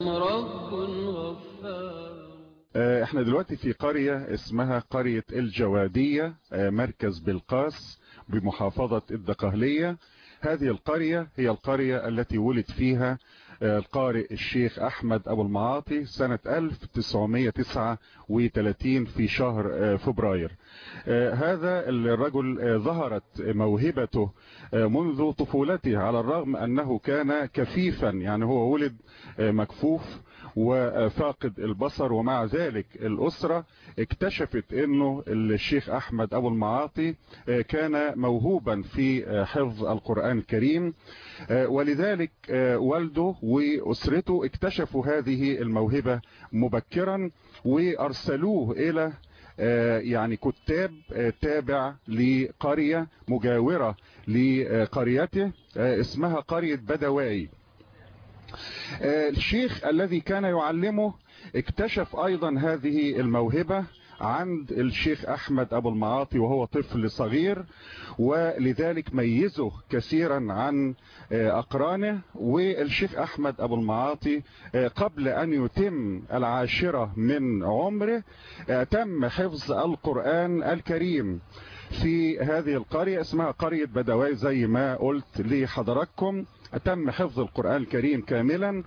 رب غفار آه، احنا دلوقتي في قرية اسمها قرية الجوادية آه، مركز بلقاس بمحافظة الدقهلية هذه القرية هي القرية التي ولد فيها آه، القارئ الشيخ أحمد أبو المعاطي سنة 1939 في شهر آه، فبراير آه، هذا الرجل آه، ظهرت موهبته آه، منذ طفولته على الرغم أنه كان كفيفا يعني هو ولد آه، مكفوف وفاقد البصر ومع ذلك الأسرة اكتشفت انه الشيخ احمد ابو المعاطي آه، كان موهوبا في آه، حفظ القرآن الكريم آه، ولذلك آه، والده واسرته اكتشفوا هذه الموهبة مبكرا وارسلوه الى آه، يعني كتاب آه، تابع لقرية مجاورة لقريته آه، اسمها قرية بدوائي آه، الشيخ الذي كان يعلمه اكتشف ايضا هذه الموهبة عند الشيخ احمد ابو المعاطي وهو طفل صغير ولذلك ميزه كثيرا عن آه، اقرانه والشيخ احمد ابو المعاطي آه، قبل ان يتم العاشرة من عمره آه، تم حفظ القرآن الكريم في هذه القرية اسمها قرية بدوي زي ما قلت لحضراتكم تم حفظ القرآن الكريم كاملا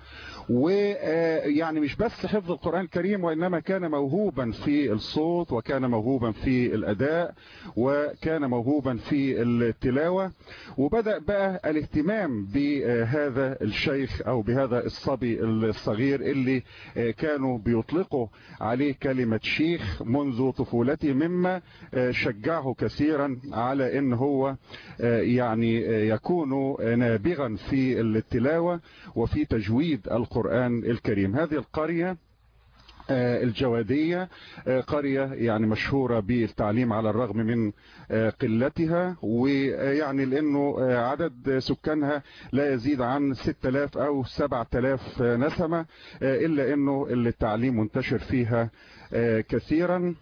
ويعني مش بس حفظ القرآن الكريم وإنما كان موهوبا في الصوت وكان موهوبا في الأداء وكان موهوبا في التلاوة وبدأ بقى الاهتمام بهذا الشيخ أو بهذا الصبي الصغير اللي كانوا بيطلقوا عليه كلمة شيخ منذ طفولته مما شجعه كثيرا على ان هو يعني يكون نابغا في التلاوة وفي تجويد القرآن الكريم هذه القرية آه، الجوادية آه، قرية يعني مشهورة بالتعليم على الرغم من آه، قلتها ويعني لأنه عدد سكانها لا يزيد عن 6000 أو 7000 نسمة إلا أنه التعليم منتشر فيها كثيرا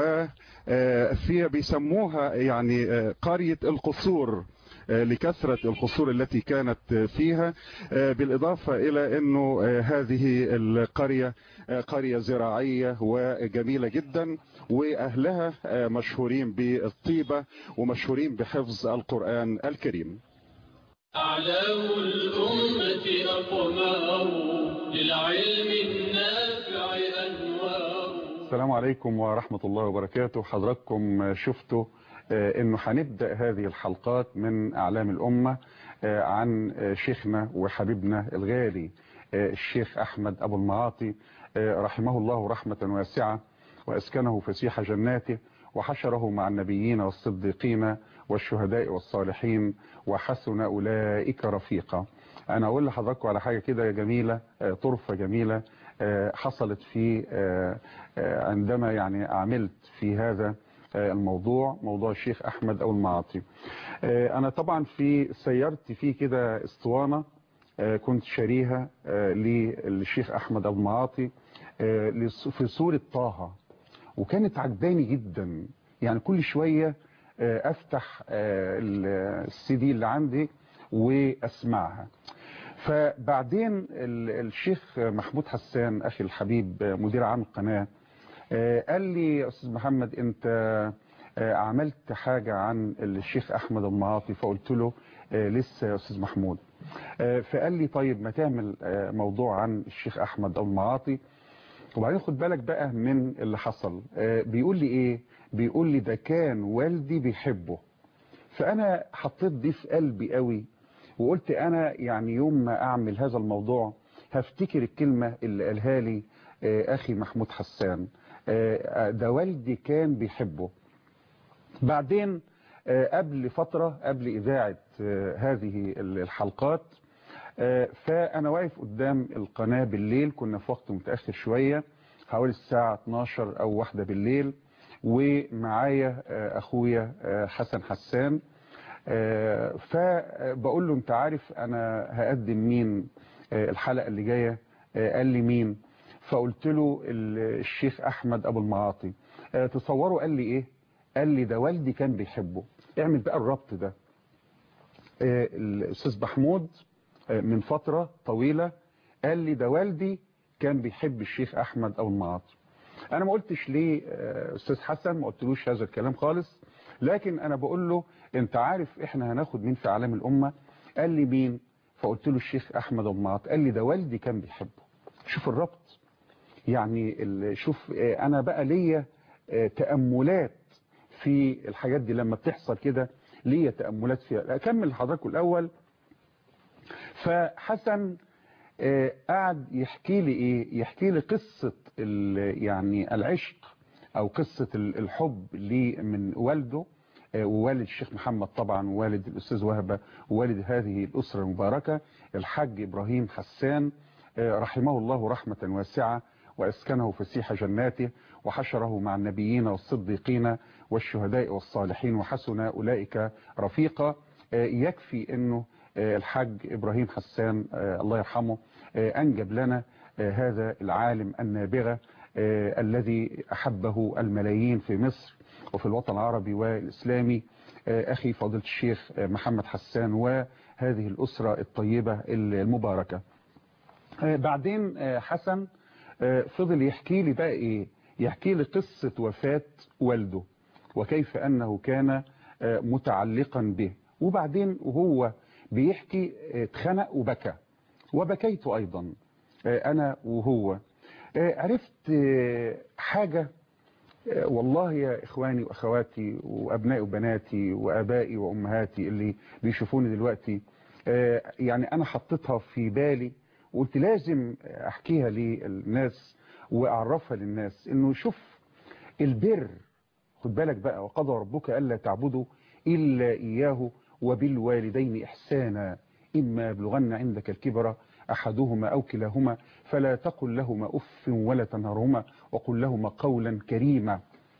وفيها بيسموها يعني قرية القصور لكثرة القصور التي كانت فيها بالإضافة إلى أنه هذه القرية قرية زراعية وجميلة جدا وأهلها مشهورين بالطيبة ومشهورين بحفظ القرآن الكريم أعلام الأمة أقمار للعلم النافع أنوار السلام عليكم ورحمة الله وبركاته حضراتكم شفتوا انه هنبدأ هذه الحلقات من اعلام الامة عن شيخنا وحبيبنا الغالي الشيخ احمد ابو المعاطي رحمه الله رحمة واسعة واسكنه فسيح جناته وحشره مع النبيين والصديقين والشهداء والصالحين وحسن اولئك رفيقا انا اقول لحضراتكم على حاجة كده جميلة طرفة جميلة حصلت في عندما يعني عملت في هذا الموضوع موضوع الشيخ احمد او المعاطي انا طبعا في سيرت فيه كده اسطوانة كنت شاريها للشيخ احمد ابو المعاطي في سورة طه وكانت عجباني جدا يعني كل شوية افتح السي دي اللي عندي واسمعها فبعدين الشيخ محمود حسان اخي الحبيب مدير عام القناه قال لي يا استاذ محمد انت عملت حاجة عن الشيخ احمد المعاطي فقلت له لسه يا استاذ محمود فقال لي طيب ما تعمل موضوع عن الشيخ احمد المعاطي وبعدين خد بالك بقى من اللي حصل بيقول لي ايه بيقول لي ده كان والدي بيحبه فانا حطيت دي في قلبي قوي وقلت انا يعني يوم ما اعمل هذا الموضوع هفتكر الكلمة اللي قالها لي اخي محمود حسان ده والدي كان بيحبه بعدين قبل فترة قبل إذاعة هذه الحلقات فأنا واقف قدام القناة بالليل كنا في وقت متأخر شوية حوالي الساعة 12 أو واحدة بالليل ومعايا أخويا حسن حسان فبقول له أنت عارف أنا هقدم مين الحلقة اللي جاية قال لي مين فقلت له الشيخ احمد ابو المعاطي تصوروا قال لي ايه قال لي ده والدي كان بيحبه اعمل بقى الربط ده الاستاذ محمود من فترة طويلة قال لي ده والدي كان بيحب الشيخ احمد ابو المعاطي انا ما قلتش ليه استاذ حسن ما قلتلوش هذا الكلام خالص لكن انا بقول له انت عارف احنا هناخد مين في اعلام الامه قال لي مين فقلت له الشيخ احمد ابو المعاطي قال لي ده والدي كان بيحبه شوف الربط يعني شوف انا بقى ليا تاملات في الحاجات دي لما بتحصل كده ليا تاملات فيها اكمل لحضراتكم الاول فحسن قعد يحكي لي ايه يحكي لي قصة يعني العشق او قصة الحب لي من والده ووالد الشيخ محمد طبعا ووالد الاستاذ وهبة ووالد هذه الاسرة المباركة الحاج ابراهيم حسان رحمه الله رحمة واسعة واسكنه فسيح جناته وحشره مع النبيين والصديقين والشهداء والصالحين وحسن اولئك رفيقا يكفي انه الحاج إبراهيم حسان الله يرحمه أنجب لنا هذا العالم النابغة الذي أحبه الملايين في مصر وفي الوطن العربي والإسلامي أخي فضيلة الشيخ محمد حسان وهذه الأسرة الطيبة المباركة بعدين حسن فضل يحكي لي بقى إيه يحكي لي قصة وفاة والده وكيف أنه كان متعلقا به وبعدين وهو بيحكي اتخنق وبكى وبكيت أيضا أنا وهو عرفت حاجة والله يا إخواني وأخواتي وأبنائي وبناتي وأبائي وأمهاتي اللي بيشوفوني دلوقتي يعني أنا حطيتها في بالي وقلت لازم أحكيها للناس وأعرفها للناس إنه شوف البر خد بالك بقى وقضى ربك ألا تعبدوا إلا إياه وبالوالدين إحسانا إما يبلغن عندك الكبر أحدهما أو كلاهما فلا تقل لهما أف ولا تنهرهما وقل لهما قولا كريما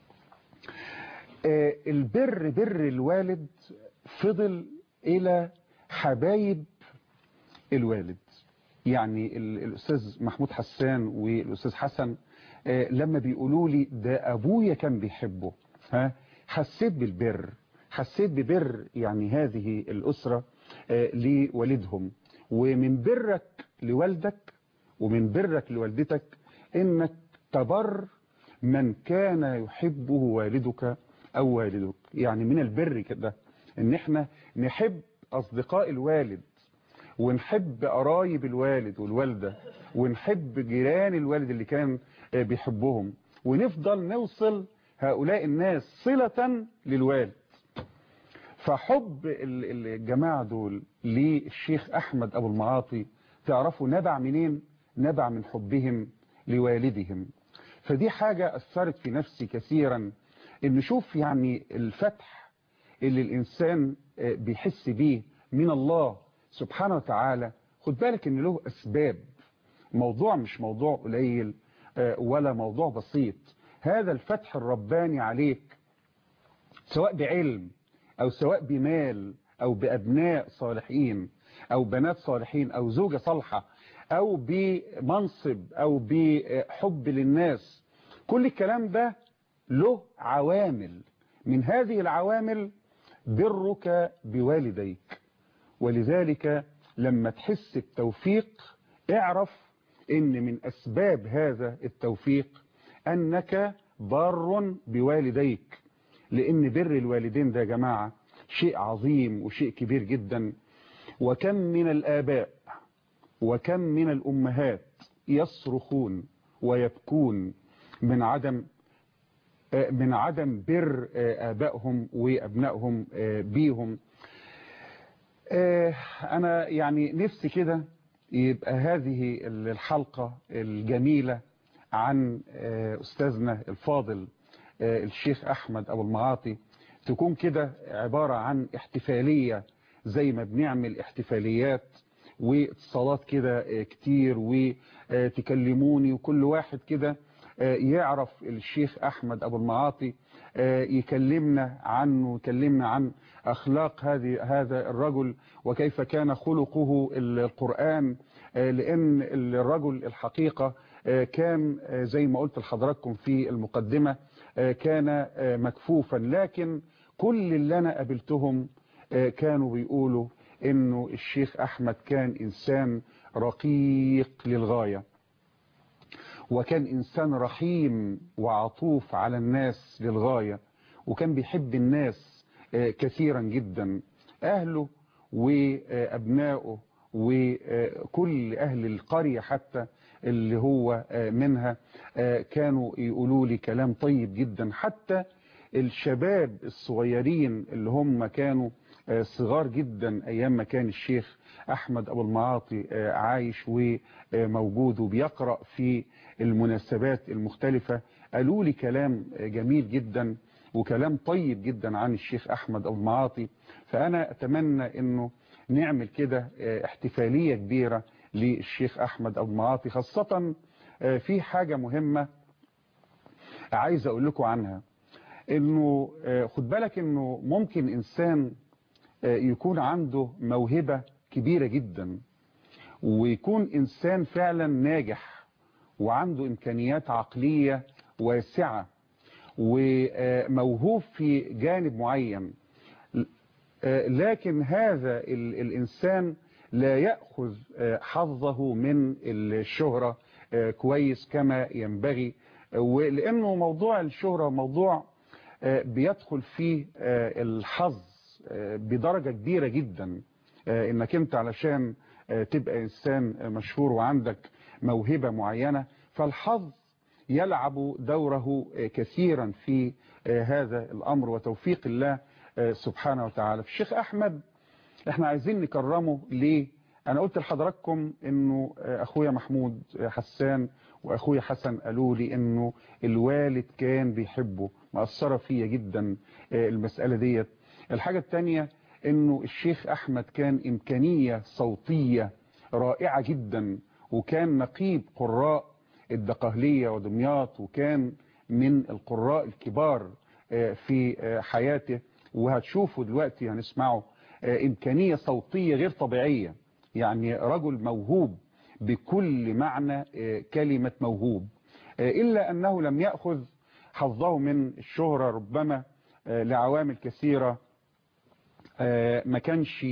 البر بر الوالد فضل إلى حبايب الوالد يعني الأستاذ محمود حسان والأستاذ حسن لما بيقولوا لي ده أبويا كان بيحبه ها حسيت بالبر حسيت ببر يعني هذه الأسرة لوالدهم ومن برك لوالدك ومن برك لوالدتك انك تبر من كان يحبه والدك او والدك يعني من البر كده ان احنا نحب اصدقاء الوالد ونحب قرايب الوالد والوالدة ونحب جيران الوالد اللي كان بيحبهم ونفضل نوصل هؤلاء الناس صلة للوالد فحب الجماعة دول للشيخ أحمد أبو المعاطي تعرفوا نبع منين نبع من حبهم لوالدهم فدي حاجة أثرت في نفسي كثيرا إن نشوف يعني الفتح اللي الإنسان بيحس بيه من الله سبحانه وتعالى خد بالك إن له أسباب موضوع مش موضوع قليل ولا موضوع بسيط هذا الفتح الرباني عليك سواء بعلم أو سواء بمال أو بأبناء صالحين أو بنات صالحين أو زوجة صالحة أو بمنصب أو بحب للناس كل الكلام ده له عوامل من هذه العوامل برك بوالديك ولذلك لما تحس التوفيق اعرف ان من أسباب هذا التوفيق أنك بار بوالديك لأن بر الوالدين ده يا جماعة شيء عظيم وشيء كبير جدا وكم من الآباء وكم من الأمهات يصرخون ويبكون من عدم من عدم بر آبائهم وأبنائهم بيهم أنا يعني نفسي كده يبقى هذه الحلقة الجميلة عن أستاذنا الفاضل الشيخ أحمد أبو المعاطي تكون كده عبارة عن احتفالية زي ما بنعمل احتفاليات واتصالات كده كتير وتكلموني وكل واحد كده يعرف الشيخ أحمد أبو المعاطي يكلمنا عنه يكلمنا عن أخلاق هذه هذا الرجل وكيف كان خلقه القرآن لأن الرجل الحقيقة كان زي ما قلت لحضراتكم في المقدمة كان مكفوفا لكن كل اللي أنا قابلتهم كانوا بيقولوا انه الشيخ احمد كان انسان رقيق للغاية وكان إنسان رحيم وعطوف على الناس للغاية وكان بيحب الناس كثيرا جدا أهله وأبنائه وكل أهل القرية حتى اللي هو منها كانوا يقولوا لي كلام طيب جدا حتى الشباب الصغيرين اللي هم كانوا صغار جدا أيام ما كان الشيخ أحمد أبو المعاطي عايش وموجود وبيقرأ في المناسبات المختلفة قالوا لي كلام جميل جدا وكلام طيب جدا عن الشيخ أحمد أبو المعاطي فأنا أتمنى أنه نعمل كده احتفالية كبيرة للشيخ أحمد أبو المعاطي خاصة في حاجة مهمة عايز أقول لكم عنها انه خد بالك انه ممكن انسان يكون عنده موهبة كبيرة جدا ويكون انسان فعلا ناجح وعنده امكانيات عقلية واسعة وموهوب في جانب معين لكن هذا الانسان لا يأخذ حظه من الشهرة كويس كما ينبغي ولانه موضوع الشهرة موضوع بيدخل فيه الحظ بدرجة كبيرة جدا انك انت علشان تبقى انسان مشهور وعندك موهبة معينة فالحظ يلعب دوره كثيرا في هذا الامر وتوفيق الله سبحانه وتعالى الشيخ احمد احنا عايزين نكرمه ليه انا قلت لحضراتكم انه اخويا محمود حسان واخويا حسن قالوا لي انه الوالد كان بيحبه مأثرة فيا جدا المسألة ديت الحاجة التانية انه الشيخ احمد كان امكانية صوتية رائعة جدا وكان نقيب قراء الدقهلية ودمياط وكان من القراء الكبار في حياته وهتشوفوا دلوقتي هنسمعه امكانية صوتية غير طبيعية يعني رجل موهوب بكل معنى كلمة موهوب إلا أنه لم يأخذ حظه من الشهرة ربما لعوامل كثيرة ما كانش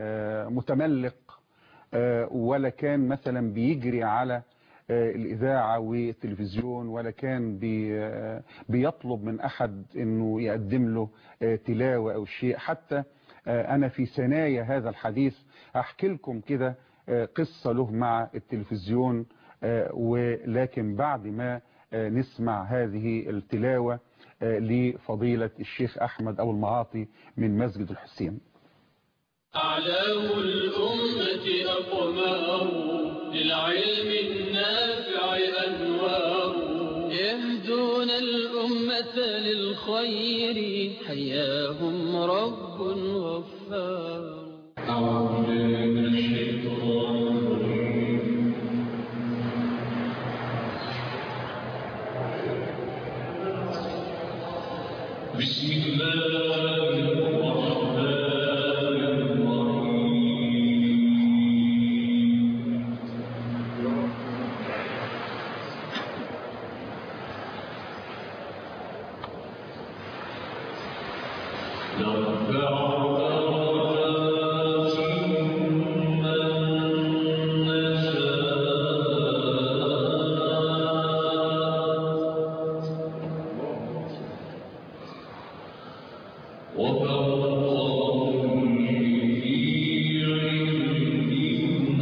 متملق ولا كان مثلا بيجري على الإذاعة والتلفزيون ولا كان بي بيطلب من أحد أنه يقدم له تلاوة أو شيء حتى أنا في ثنايا هذا الحديث أحكي لكم كده قصة له مع التلفزيون ولكن بعد ما نسمع هذه التلاوة لفضيلة الشيخ أحمد أبو المعاطي من مسجد الحسين أعلام الأمة أقمار للعلم النافع أنوار يهدون الأمة للخير حياهم رب غفار أعوذ من الشيطان بسم الله الرحمن الرحيم نرفع درجات من نشاء وفوق في علم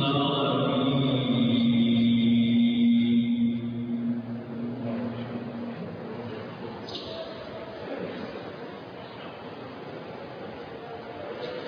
عليم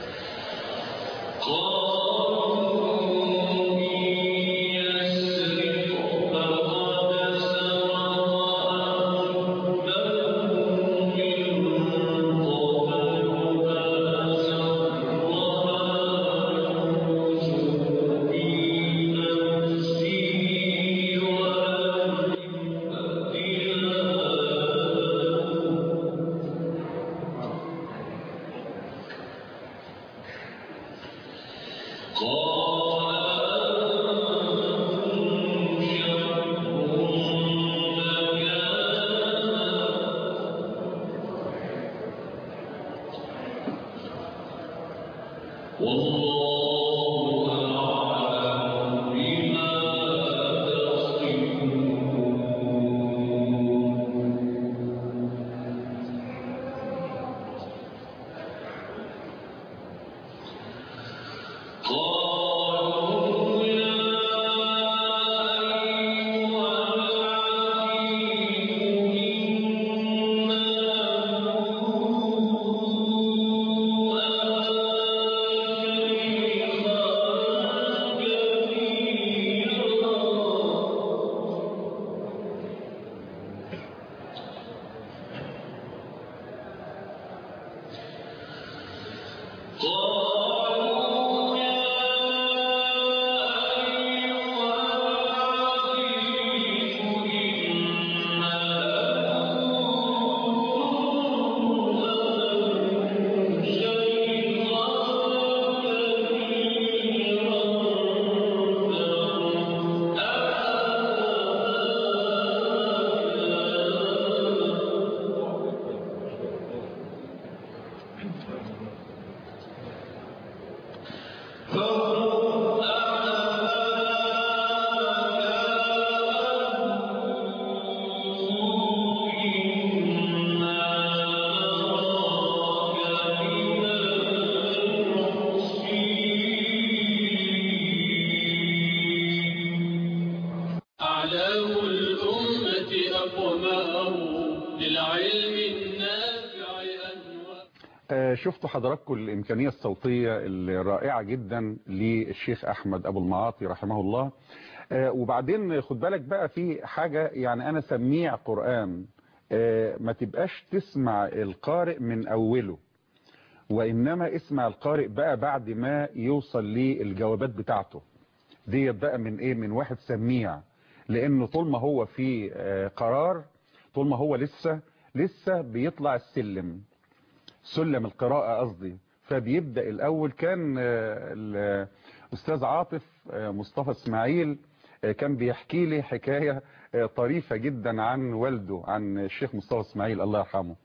إله الأمة أقوماه للعلم النافع أنوار آه، شفتوا حضراتكم الإمكانية الصوتية الرائعة جدا للشيخ أحمد أبو المعاطي رحمه الله آه، وبعدين خد بالك بقى في حاجة يعني أنا سميع قرآن آه، ما تبقاش تسمع القارئ من أوله وإنما اسمع القارئ بقى بعد ما يوصل للجوابات بتاعته ديت بقى من إيه من واحد سميع لأنه طول ما هو في آه، قرار طول ما هو لسه لسه بيطلع السلم سلم القراءة قصدي فبيبدأ الأول كان آه، الأستاذ عاطف آه، مصطفى اسماعيل آه، كان بيحكي لي حكاية آه، طريفة جدا عن والده عن الشيخ مصطفى اسماعيل الله يرحمه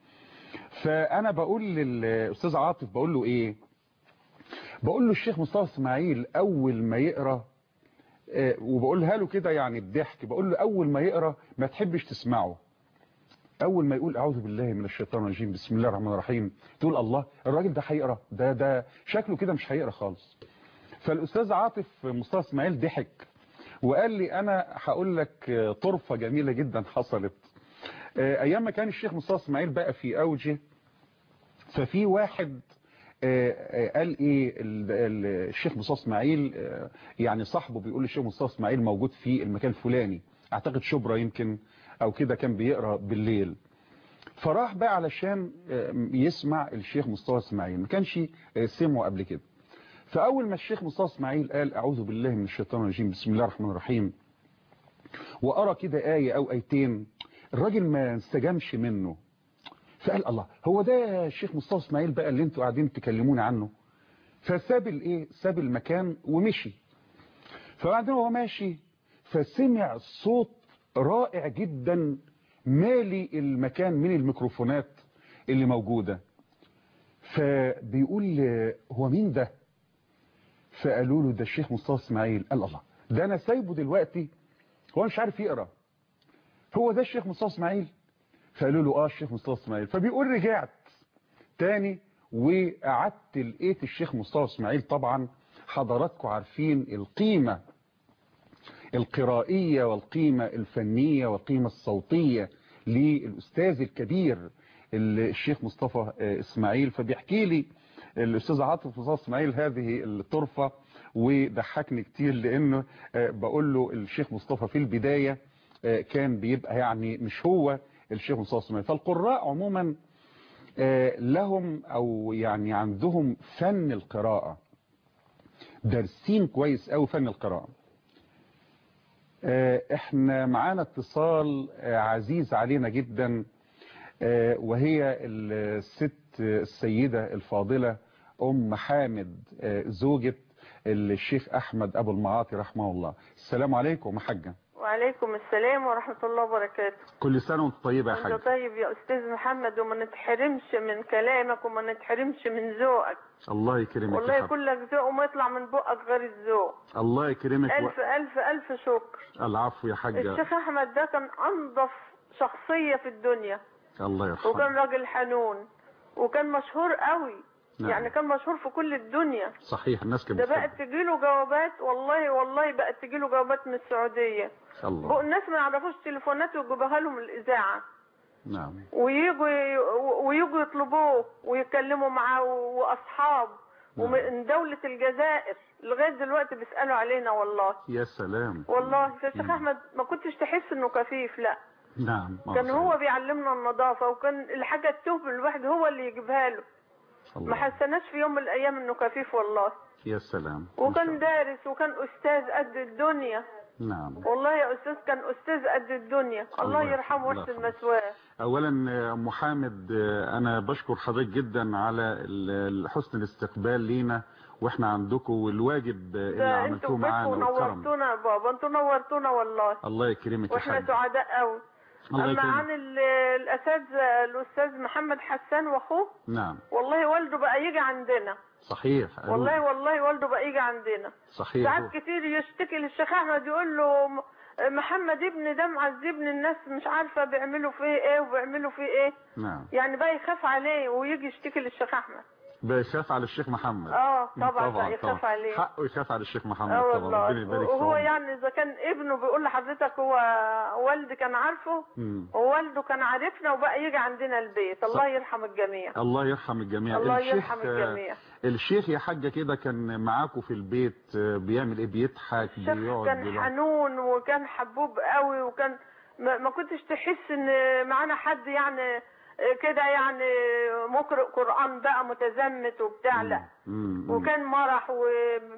فأنا بقول للأستاذ عاطف بقول له إيه بقول له الشيخ مصطفى اسماعيل أول ما يقرأ آه، وبقولها له كده يعني بضحك بقول له أول ما يقرأ ما تحبش تسمعه اول ما يقول اعوذ بالله من الشيطان الرجيم بسم الله الرحمن الرحيم تقول الله الراجل ده هيقرا ده ده شكله كده مش هيقرا خالص فالاستاذ عاطف مصطفى اسماعيل ضحك وقال لي انا هقول لك آه، طرفه جميله جدا حصلت آه، ايام ما كان الشيخ مصطفى اسماعيل بقى في اوجه ففي واحد آه، آه، قال ايه ال- ال- الشيخ مصطفى اسماعيل آه، يعني صاحبه بيقول الشيخ مصطفى اسماعيل موجود في المكان الفلاني اعتقد شبرا يمكن او كده كان بيقرا بالليل فراح بقى علشان آه، يسمع الشيخ مصطفى اسماعيل ما كانش آه، سمعه قبل كده فاول ما الشيخ مصطفى اسماعيل قال اعوذ بالله من الشيطان الرجيم بسم الله الرحمن الرحيم وقرا كده ايه او ايتين الراجل ما انسجمش منه فقال الله هو ده الشيخ مصطفى اسماعيل بقى اللي انتوا قاعدين تكلموني عنه فساب الايه ساب المكان ومشي فبعدين هو ماشي فسمع صوت رائع جدا مالي المكان من الميكروفونات اللي موجودة فبيقول هو مين ده فقالوا له ده الشيخ مصطفى اسماعيل قال الله ده انا سايبه دلوقتي هو مش عارف يقرا هو ده الشيخ مصطفى اسماعيل فقالوا له اه الشيخ مصطفى اسماعيل فبيقول رجعت تاني وقعدت لقيت الشيخ مصطفى اسماعيل طبعا حضراتكم عارفين القيمة القرائية والقيمة الفنية والقيمة الصوتية للأستاذ الكبير الشيخ مصطفى اسماعيل فبيحكي لي الأستاذ عاطف مصطفى اسماعيل هذه الطرفة وضحكني كتير لأنه بقول له الشيخ مصطفى في البداية كان بيبقى يعني مش هو الشيخ مصطفى اسماعيل فالقراء عموما لهم أو يعني عندهم فن القراءة دارسين كويس قوي فن القراءة احنا معانا اتصال عزيز علينا جدا وهي الست السيدة الفاضلة ام حامد زوجة الشيخ احمد ابو المعاطي رحمه الله السلام عليكم يا حاجة وعليكم السلام ورحمة الله وبركاته كل سنة وانت طيبة يا حاجة انت طيب يا استاذ محمد وما نتحرمش من كلامك وما نتحرمش من ذوقك الله يكرمك يا والله حبيبي. كلك ذوق وما يطلع من بقك غير الذوق الله يكرمك و... الف الف الف شكر العفو يا حاجة الشيخ احمد ده كان انظف شخصية في الدنيا الله يرحمه وكان راجل حنون وكان مشهور قوي نعم. يعني كان مشهور في كل الدنيا صحيح الناس كانت ده بتحبه. بقت تجيله جوابات والله والله بقت تجيله جوابات من السعودية بقوا الله الناس ما يعرفوش تليفونات ويجيبوها لهم الإذاعة نعم ويجوا ويجوا يطلبوه ويتكلموا معاه واصحاب نعم. ومن دولة الجزائر لغاية دلوقتي بيسألوا علينا والله يا سلام والله يا شيخ مم. احمد ما كنتش تحس انه كفيف لا نعم آه، كان صحيح. هو بيعلمنا النظافة وكان الحاجة تتوه الواحد هو اللي يجيبها له ما الله. حسناش في يوم من الايام انه كفيف والله يا سلام إن شاء وكان الله. دارس وكان استاذ قد الدنيا نعم والله يا استاذ كان استاذ قد الدنيا الله الله يرحمه الله ويحسن يرحمه. مثواه اولا آه، ام حامد آه، انا بشكر حضرتك جدا على ال- حسن الاستقبال لينا واحنا عندكم والواجب آه، اللي ده انتوا عملتوه معانا بكوا والكرم نورتونا يا بابا انتوا نورتونا والله الله يكرمك يا واحنا حاج سعداء قوي الله اما يكرمك عن ال- الاساتذه الاستاذ محمد حسان واخوه نعم والله والده بقى يجي عندنا صحيح قالوا والله لي. والله والده بقى يجي عندنا صحيح ساعات هو- كتير يشتكي للشيخ احمد يقول له م- محمد ابني ده معذبني الناس مش عارفه بيعملوا فيه ايه وبيعملوا فيه ايه نعم يعني بقى يخاف عليه ويجي يشتكي للشيخ احمد بيخاف على الشيخ محمد اه طبعا بقى يخاف عليه حقه يخاف على الشيخ محمد اه طبعا ربنا والله يبارك في وهو عمره. يعني اذا كان ابنه بيقول لحضرتك هو والدي كان عارفه مم. ووالده كان عارفنا وبقى يجي عندنا البيت الله يرحم الجميع الله يرحم الجميع الله الشيخ يرحم الجميع الشيخ يا حاجة كده كان معاكم في البيت آه، بيعمل ايه بيضحك الشيخ بيقعد كان بيلعب. حنون وكان حبوب قوي وكان ما, ما كنتش تحس ان معانا حد يعني كده يعني مقرئ قرآن بقى متزمت وبتاع لا مم. مم. وكان مرح و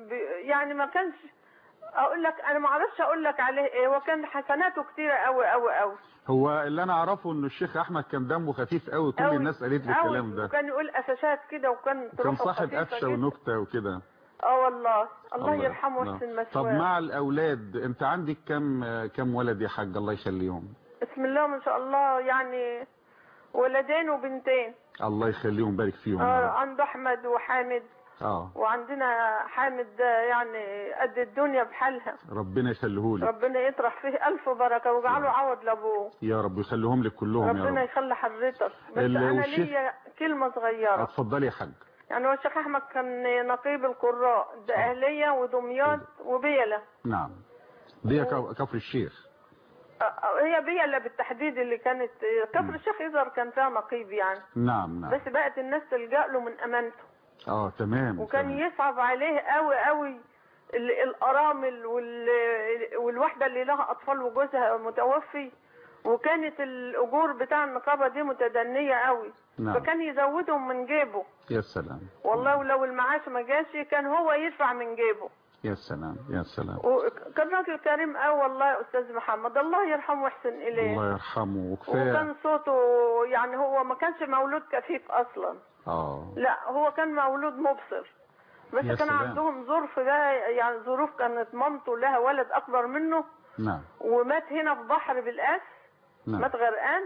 يعني ما كانش اقول لك انا ما اعرفش اقول لك عليه ايه وكان حسناته كتيره قوي قوي قوي هو اللي انا اعرفه انه الشيخ احمد كان دمه خفيف قوي كل قوي الناس قالت لي قوي. الكلام ده وكان يقول قفشات كده وكان كان تروحه صاحب خفيفة قفشه جدا. ونكته وكده اه والله الله يرحمه نعم. ويحسن طب مثواه مع الاولاد انت عندك كم كم ولد يا حاج الله يخليهم بسم الله ما شاء الله يعني ولدين وبنتين الله يخليهم بارك فيهم آه يا رب. عنده احمد وحامد اه وعندنا حامد ده يعني قد الدنيا بحالها ربنا يخليهولك ربنا يطرح فيه الف بركه ويجعله عوض لابوه يا رب يخليهم لك كلهم يا ربنا رب يخلي حضرتك بس ال- انا والشيخ- ليا كلمه صغيره اتفضلي يا حاج يعني هو الشيخ احمد كان نقيب القراء ده آه. اهليه ودمياط وبيله نعم دي ك- كفر الشيخ آه، آه، هي بيله بالتحديد اللي كانت كفر الشيخ يظهر كان فيها نقيب يعني نعم نعم بس بقت الناس تلجأ له من امانته اه تمام وكان تمام. يصعب عليه قوي قوي ال- الارامل وال... والواحده اللي لها اطفال وجوزها متوفي وكانت الاجور بتاع النقابه دي متدنيه قوي نعم. فكان يزودهم من جيبه يا سلام والله ولو المعاش ما جاش كان هو يدفع من جيبه يا سلام يا سلام وكان راجل كريم قوي والله يا استاذ محمد الله يرحمه ويحسن اليه الله يرحمه وكفايه وكان صوته يعني هو ما كانش مولود كفيف اصلا اه لا هو كان مولود مبصر بس يا كان سلام. عندهم ظرف بقى يعني ظروف كانت مامته لها ولد اكبر منه نعم ومات هنا في بحر بالقاس نعم مات غرقان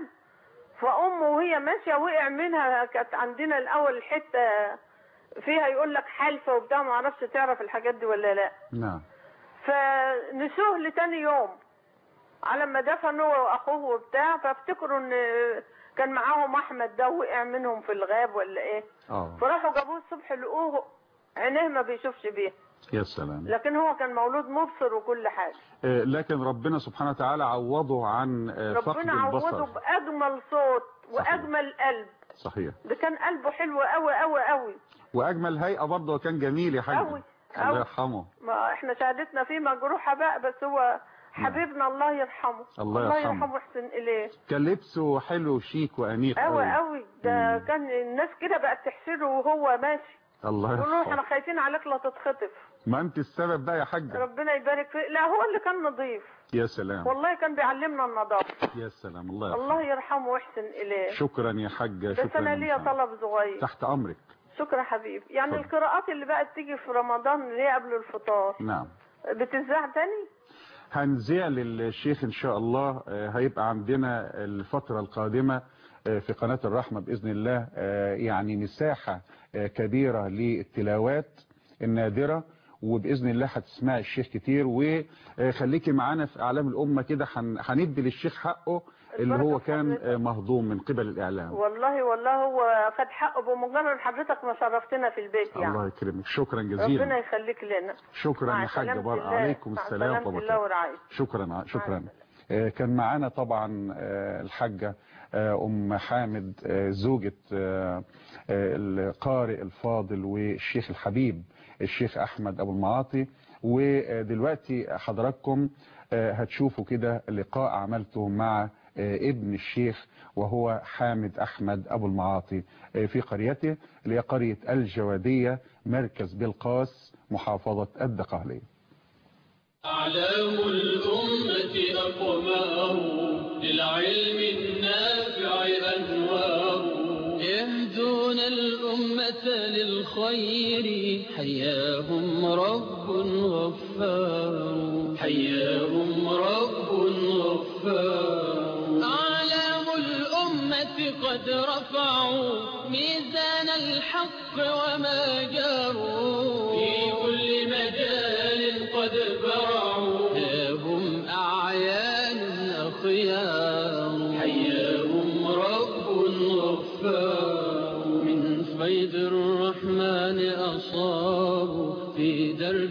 فامه وهي ماشيه وقع منها كانت عندنا الاول حته فيها يقول لك حلفه وبتاع ما اعرفش تعرف الحاجات دي ولا لا نعم فنسوه لتاني يوم على ما دفنوا هو واخوه وبتاع فافتكروا ان كان معاهم احمد ده وقع منهم في الغاب ولا ايه اه فراحوا جابوه الصبح لقوه عينيه ما بيشوفش بيه يا سلام لكن هو كان مولود مبصر وكل حاجه آه، لكن ربنا سبحانه وتعالى عوضه عن آه، فقد ربنا عوضه البصر باجمل صوت صحيح. واجمل قلب صحيح ده كان قلبه حلو قوي قوي قوي واجمل هيئه برضه كان جميل يا حاج أوي، الله أوي. يرحمه ما احنا شهادتنا فيه مجروحه بقى بس هو حبيبنا الله يرحمه الله الله يرحمه. يرحمه ويحسن اليه كان لبسه حلو وشيك وانيق قوي قوي قوي ده مم. كان الناس كده بقت تحسده وهو ماشي الله يقولوا له يرحمه احنا خايفين عليك لا تتخطف ما انت السبب بقى يا حاج ربنا يبارك فيه لا هو اللي كان نظيف يا سلام والله كان بيعلمنا النظافه يا سلام الله يرحمه الله يرحمه ويحسن اليه شكرا يا حاج شكرا بس انا يا ليا محمد. طلب صغير تحت امرك شكرا حبيبي يعني اتفضل. القراءات اللي بقت تيجي في رمضان اللي هي قبل الفطار نعم بتذاع تاني هنذيع للشيخ ان شاء الله آه، هيبقى عندنا الفترة القادمة آه، في قناة الرحمة بإذن الله آه، يعني مساحة آه، كبيرة للتلاوات النادرة وبإذن الله هتسمعي الشيخ كتير وخليكي معانا في أعلام الأمة كده هن- هندي للشيخ حقه اللي هو البركة في كان حضرتك. آه، مهضوم من قبل الإعلام والله والله هو خد حقه بمجرد حضرتك ما شرفتنا في البيت يعني الله يكرمك شكرا ربنا جزيلا يخليك لنا شكرا مع يا حاج سلامة بار الله. عليكم مع السلام سلامة ورحمة الله ورعايته شكرا شكرا مع آه، كان معانا طبعا آه، الحاجة آه، أم حامد آه، زوجة آه، آه، القارئ الفاضل والشيخ الحبيب الشيخ أحمد أبو المعاطي ودلوقتي حضراتكم آه، هتشوفوا كده لقاء عملته مع آه، ابن الشيخ وهو حامد أحمد أبو المعاطي آه، في قريته اللي هي قرية الجوادية مركز بلقاس محافظة الدقهلية أعلام الأمة أقمار للعلم النافع أنوار يهدون الأمة للخير حياهم رب غفار حياهم رب غفار أعلام الأمة قد رفعوا ميزان الحق وما جاروا في كل مجال قد برعوا هم أعيان أخيار حياهم رب غفار من فيض الرحمن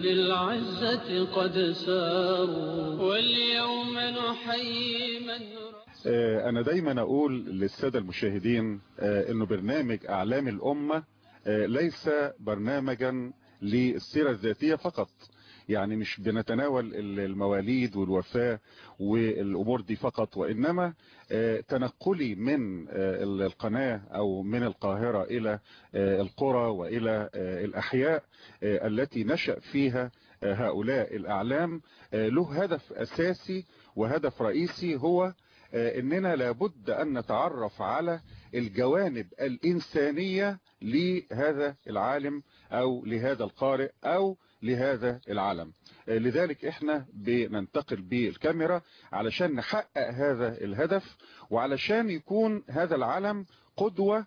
للعزة قد ساروا واليوم نحيي من آه، أنا دايما أقول للسادة المشاهدين آه، أنه برنامج أعلام الأمة آه، ليس برنامجا للسيرة الذاتية فقط يعني مش بنتناول ال- المواليد والوفاة والأمور دي فقط وإنما آه، تنقلي من آه، ال- القناة أو من القاهرة إلى آه، القرى وإلى آه، الأحياء آه، التي نشأ فيها آه، هؤلاء الأعلام آه، له هدف أساسي وهدف رئيسي هو آه، اننا لابد ان نتعرف على الجوانب الانسانية لهذا العالم او لهذا القارئ او لهذا العالم آه، لذلك احنا بننتقل بالكاميرا علشان نحقق هذا الهدف وعلشان يكون هذا العالم قدوة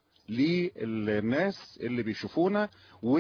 للناس اللي بيشوفونا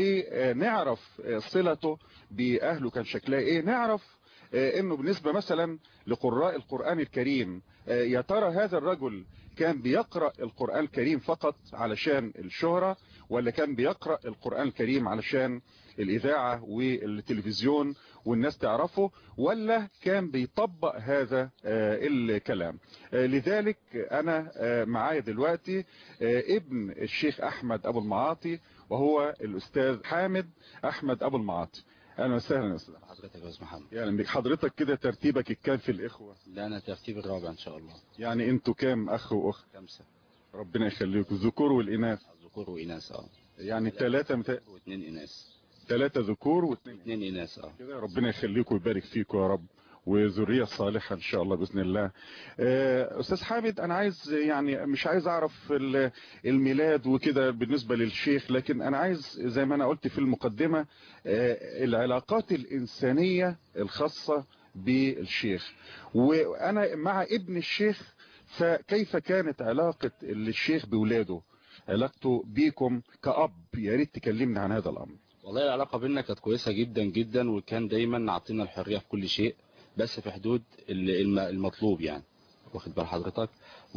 ونعرف آه، صلته بأهله كان شكلها ايه نعرف آه، انه بالنسبة مثلا لقراء القرآن الكريم آه، يا ترى هذا الرجل كان بيقرأ القرآن الكريم فقط علشان الشهرة ولا كان بيقرأ القرآن الكريم علشان الإذاعة والتلفزيون والناس تعرفه ولا كان بيطبق هذا آه، الكلام آه، لذلك أنا آه، معايا دلوقتي آه، ابن الشيخ أحمد أبو المعاطي وهو الأستاذ حامد أحمد أبو المعاطي أهلا وسهلا يا أستاذ حضرتك يا استاذ محمد يعني بك حضرتك كده ترتيبك الكام في الإخوة لا انا ترتيب الرابع ان شاء الله يعني انتوا كام أخ وأخت خمسة ربنا يخليكم الذكور والإناث ذكور واناث اه يعني ثلاثة مت... واثنين اناث ثلاثة ذكور واثنين اثنين اناث اه كده ربنا يخليكم ويبارك فيكم يا رب وذرية صالحة ان شاء الله بإذن الله آه، استاذ حامد انا عايز يعني مش عايز اعرف ال- الميلاد وكده بالنسبة للشيخ لكن انا عايز زي ما انا قلت في المقدمة آه، العلاقات الانسانية الخاصة بالشيخ وانا مع ابن الشيخ فكيف كانت علاقة الشيخ بولاده علاقته بيكم كأب يا ريت تكلمنا عن هذا الامر والله العلاقة بينا كانت كويسة جدا جدا وكان دايما عطينا الحرية في كل شيء بس في حدود ال- الم- المطلوب يعني واخد بال حضرتك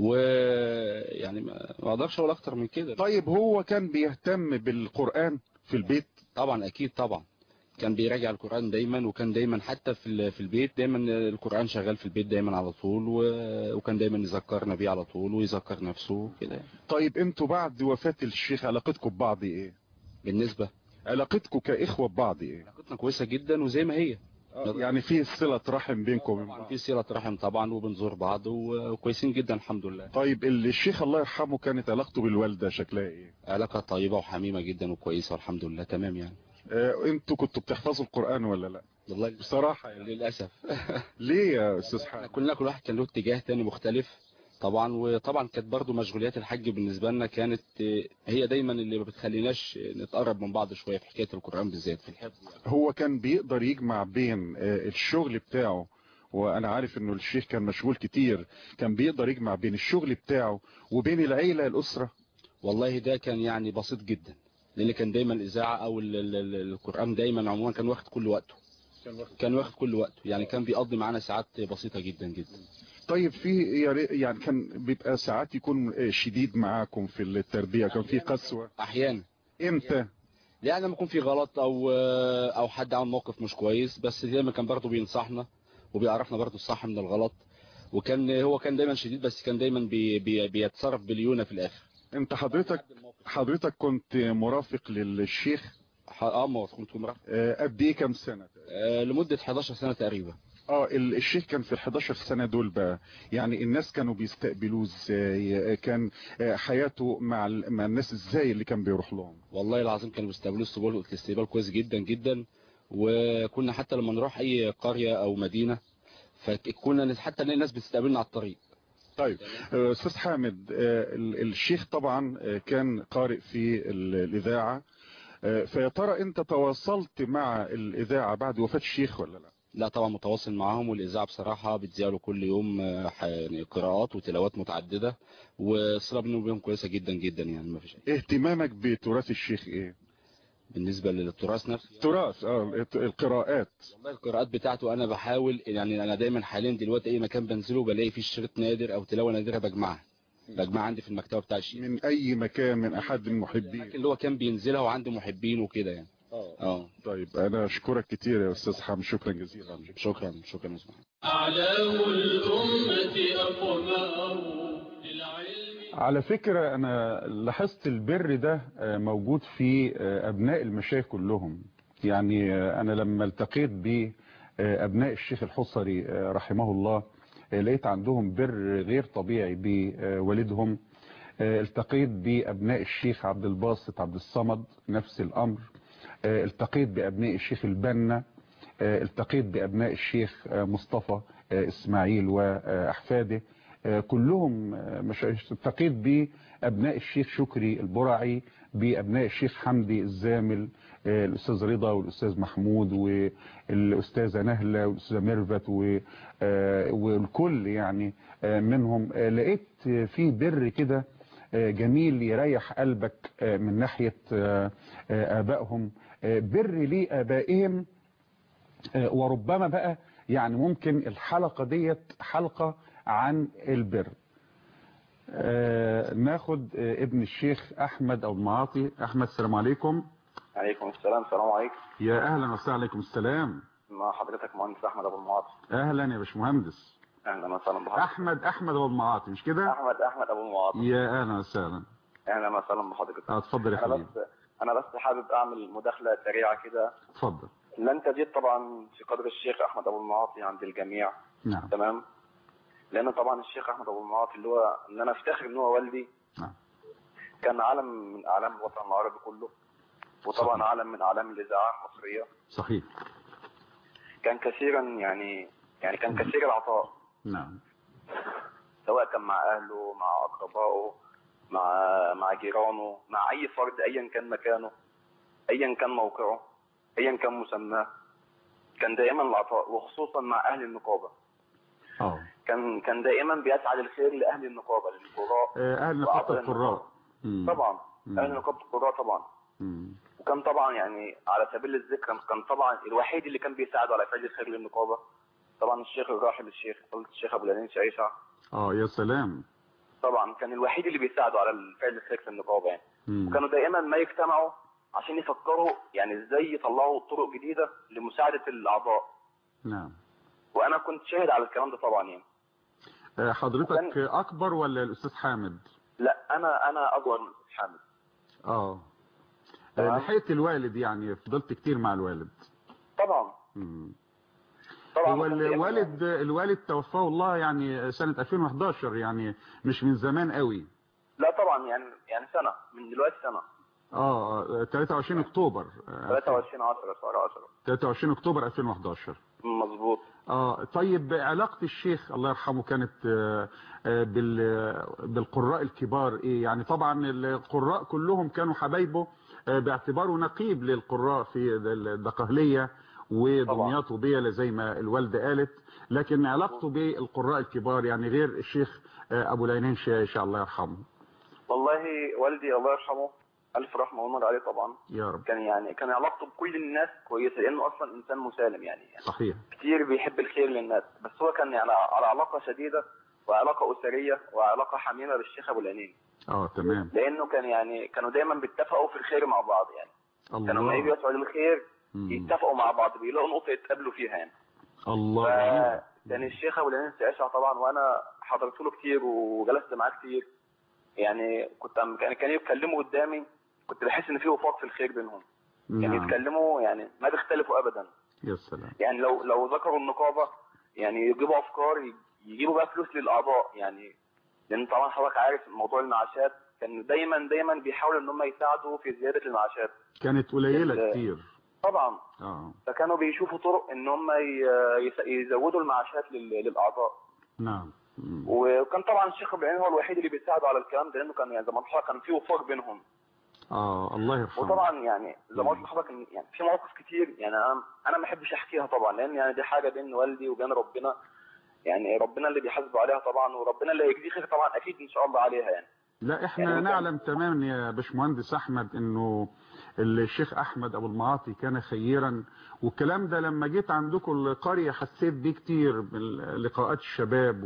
ويعني ما ما اقدرش اقول اكتر من كده طيب هو كان بيهتم بالقرآن في البيت طبعا اكيد طبعا كان بيراجع القرآن دايما وكان دايما حتى في ال- في البيت دايما القرآن شغال في البيت دايما على طول و- وكان دايما يذكرنا بيه على طول ويذكر نفسه كده يعني. طيب انتوا بعد وفاة الشيخ علاقتكم ببعض ايه بالنسبة علاقتكم كإخوة ببعض ايه علاقتنا كويسة جدا وزي ما هي آه، يعني في صلة رحم بينكم وبين طبعا بعض. في صلة رحم طبعا وبنزور بعض و- وكويسين جدا الحمد لله طيب ال- الشيخ الله يرحمه كانت علاقته بالوالدة شكلها ايه علاقة طيبة وحميمة جدا وكويسة والحمد لله تمام يعني آه، انتوا كنتوا بتحفظوا القرآن ولا لا والله بصراحة يعني للأسف ليه يا استاذ احنا حامد كلنا كل واحد كان له اتجاه تاني مختلف طبعا وطبعا كانت برضو مشغوليات الحج بالنسبة لنا كانت آه، هي دايما اللي ما بتخليناش نتقرب من بعض شوية في حكاية القرآن بالذات في الحفظ يعني. هو كان بيقدر يجمع بين آه، الشغل بتاعه وانا عارف انه الشيخ كان مشغول كتير كان بيقدر يجمع بين الشغل بتاعه وبين العيلة الاسرة والله ده كان يعني بسيط جدا لان كان دايما الاذاعه او ال- ال- ال- القران دايما عموما كان واخد كل وقته كان واخد كل وقته يعني كان بيقضي معانا ساعات بسيطه جدا جدا طيب في يا ري- يعني كان بيبقى ساعات يكون آه، شديد معاكم في التربية كان في قسوة احيانا امتى يعني لما يكون في غلط او او حد عمل موقف مش كويس بس دايما كان برضه بينصحنا وبيعرفنا برضه الصح من الغلط وكان هو كان دايما شديد بس كان دايما بي بي بيتصرف بليونه في الاخر انت حضرتك حضرتك كنت مرافق للشيخ ح- اه ما كنت مرافق آه، قد ايه كام سنة آه، لمده 11 سنه تقريبا اه ال- الشيخ كان في ال 11 سنة دول بقى يعني الناس كانوا بيستقبلوه ازاي آه، كان آه، حياته مع ال- مع الناس ازاي اللي كان بيروح لهم والله العظيم كانوا بيستقبلوا استقبال الاستقبال كويس جدا جدا وكنا حتى لما نروح اي قرية او مدينة فكنا حتى نلاقي الناس بتستقبلنا على الطريق طيب آه، استاذ حامد آه، ال- الشيخ طبعا آه، كان قارئ في ال- الاذاعة آه، فيا ترى انت تواصلت مع الاذاعة بعد وفاة الشيخ ولا لا لا طبعا متواصل معاهم والاذاعه بصراحه بتذيع له كل يوم آه، ح- يعني قراءات وتلاوات متعدده والصله بينهم وبينهم كويسه جدا جدا يعني ما فيش أي. اهتمامك بتراث الشيخ ايه بالنسبه للتراث نفسه تراث اه القراءات والله القراءات بتاعته انا بحاول يعني انا دايما حاليا دلوقتي اي مكان بنزله بلاقي فيه شريط نادر او تلاوه نادره بجمعها بجمعها عندي في المكتبه بتاع الشيخ من اي مكان من احد المحبين اللي هو كان بينزلها وعنده محبين وكده يعني اه طيب انا اشكرك كتير يا استاذ حامد شكرا جزيلا شكرا شكرا يا أستاذ محمد. أعلام الأمة أقمار للعلم على فكرة أنا لاحظت البر ده آه، موجود في آه، أبناء المشايخ كلهم يعني آه، أنا لما التقيت بأبناء الشيخ الحصري آه، رحمه الله آه، لقيت عندهم بر غير طبيعي بوالدهم آه، التقيت بأبناء الشيخ عبد الباسط عبد الصمد نفس الأمر آه، التقيت بأبناء الشيخ البنا آه، التقيت بأبناء الشيخ آه، مصطفى آه، إسماعيل وأحفاده آه، كلهم آه، مشايخ التقيت بأبناء الشيخ شكري البرعي بأبناء الشيخ حمدي الزامل آه، الأستاذ رضا والأستاذ محمود والأستاذة نهلة والأستاذة ميرفت و- آه، والكل يعني آه، منهم آه، لقيت آه، في بر كده آه، جميل يريح قلبك آه، من ناحية آه، آه، آبائهم آه، بر لآبائهم آه، وربما بقى يعني ممكن الحلقة ديت حلقة عن البر آه، ناخد آه، ابن الشيخ أحمد أو المعاطي أحمد السلام عليكم عليكم السلام السلام عليكم يا أهلا وسهلا عليكم السلام مع حضرتك مهندس احمد ابو المعاطي أهلا يا باشمهندس اهلا وسهلا بحضرتك أحمد أحمد أبو المعاطي مش كده احمد احمد ابو المعاطي يا أهلا وسهلا اهلا وسهلا بحضرتك آه، اتفضل يا انا حبيبي بس انا بس حابب اعمل مداخله سريعه كده اتفضل لن تزيد طبعا في قدر الشيخ احمد ابو المعاطي عند الجميع نعم تمام لان طبعا الشيخ احمد ابو المعاطي اللي هو اللي انا افتخر ان هو والدي نعم كان علم من اعلام الوطن العربي كله وطبعا صحيح. علم من اعلام الاذاعه المصريه صحيح كان كثيرا يعني يعني كان كثير العطاء نعم سواء كان مع اهله مع اقربائه مع مع جيرانه مع اي فرد ايا كان مكانه ايا كان موقعه ايا كان مسماه كان دائما العطاء وخصوصا مع اهل النقابه اه كان كان دائما بيسعى للخير لاهل النقابه للقراء آه، أهل نقابة وأعضاء القراء مم. طبعا مم. اهل نقابه القراء طبعا مم. وكان طبعا يعني على سبيل الذكر كان طبعا الوحيد اللي كان بيساعده على فعل الخير للنقابه طبعا الشيخ الراحل الشيخ فضيله الشيخ ابو العلين شعيشع اه يا سلام طبعا كان الوحيد اللي بيساعده على فعل الخير في النقابه يعني مم. وكانوا دائما ما يجتمعوا عشان يفكروا يعني ازاي يطلعوا طرق جديده لمساعده الاعضاء نعم وانا كنت شاهد على الكلام ده طبعا يعني آه، حضرتك وكان- أكبر ولا الأستاذ حامد لا انا انا اكبر من الأستاذ حامد اه آه، تمام. لحقت الوالد يعني فضلت كتير مع الوالد طبعا مم. طبعا هو وكان دائماً الوالد الوالد توفاه الله يعني سنة 2011 يعني مش من زمان قوي لا طبعا يعني يعني سنه من دلوقتي سنه اه آه، 23 اكتوبر آه، 23 10 شهر 10 23 اكتوبر 2011 مظبوط اه طيب علاقة الشيخ الله يرحمه كانت آه، آه، بال- بالقراء الكبار ايه يعني طبعا القراء كلهم كانوا حبايبه آه، باعتباره نقيب للقراء في الدقهلية ودمياط وبيلة زي ما الوالدة قالت لكن علاقته بالقراء الكبار يعني غير الشيخ آه، ابو العينين شاشه الله يرحمه والله والدي الله يرحمه الف رحمه ونور عليه طبعا يا رب كان يعني كان علاقته بكل الناس كويسه لانه اصلا انسان مسالم يعني, يعني صحيح كتير بيحب الخير للناس بس هو كان يعني على علاقه شديده وعلاقه اسريه وعلاقه حميمه بالشيخ ابو العينين اه تمام لانه كان يعني كانوا دايما بيتفقوا في الخير مع بعض يعني كانوا لما يجوا الله يسعوا للخير مم. يتفقوا مع بعض بيلاقوا نقطه يتقابلوا فيها يعني الله ف- جميل. يعني الشيخ ابو العين السعيشة طبعا وانا حضرت له كتير وجلست معاه كتير يعني كنت عم- كان كانوا يتكلموا قدامي كنت بحس ان في وفاق في الخير بينهم يعني نعم يتكلموا يعني ما بيختلفوا ابدا يا سلام يعني لو لو ذكروا النقابه يعني يجيبوا افكار ي- يجيبوا بقى فلوس للاعضاء يعني لان طبعا حضرتك عارف موضوع المعاشات كان دايما دايما بيحاولوا ان هم يساعدوا في زياده المعاشات كانت قليلة ال- كتير طبعا اه فكانوا بيشوفوا طرق ان هم ي- يس- يزودوا المعاشات لل- للاعضاء نعم مم. وكان طبعا الشيخ ابراهيم هو الوحيد اللي بيساعده على الكلام ده لانه كان يعني زي ما قلت لحضرتك كان في وفاق بينهم اه الله يرحمه وطبعا يعني زي ما قلت لحضرتك إن- يعني في مواقف كتير يعني انا انا ما احبش احكيها طبعا لان يعني دي حاجه بين والدي وبين ربنا يعني ربنا اللي بيحاسبه عليها طبعا وربنا اللي هيجزيه خير طبعا اكيد ان شاء الله عليها يعني لا احنا يعني مثلاً- نعلم تماما يا باشمهندس احمد انه الشيخ احمد ابو المعاطي كان خيرا والكلام ده لما جيت عندكم القرية حسيت بيه كتير من لقاءات الشباب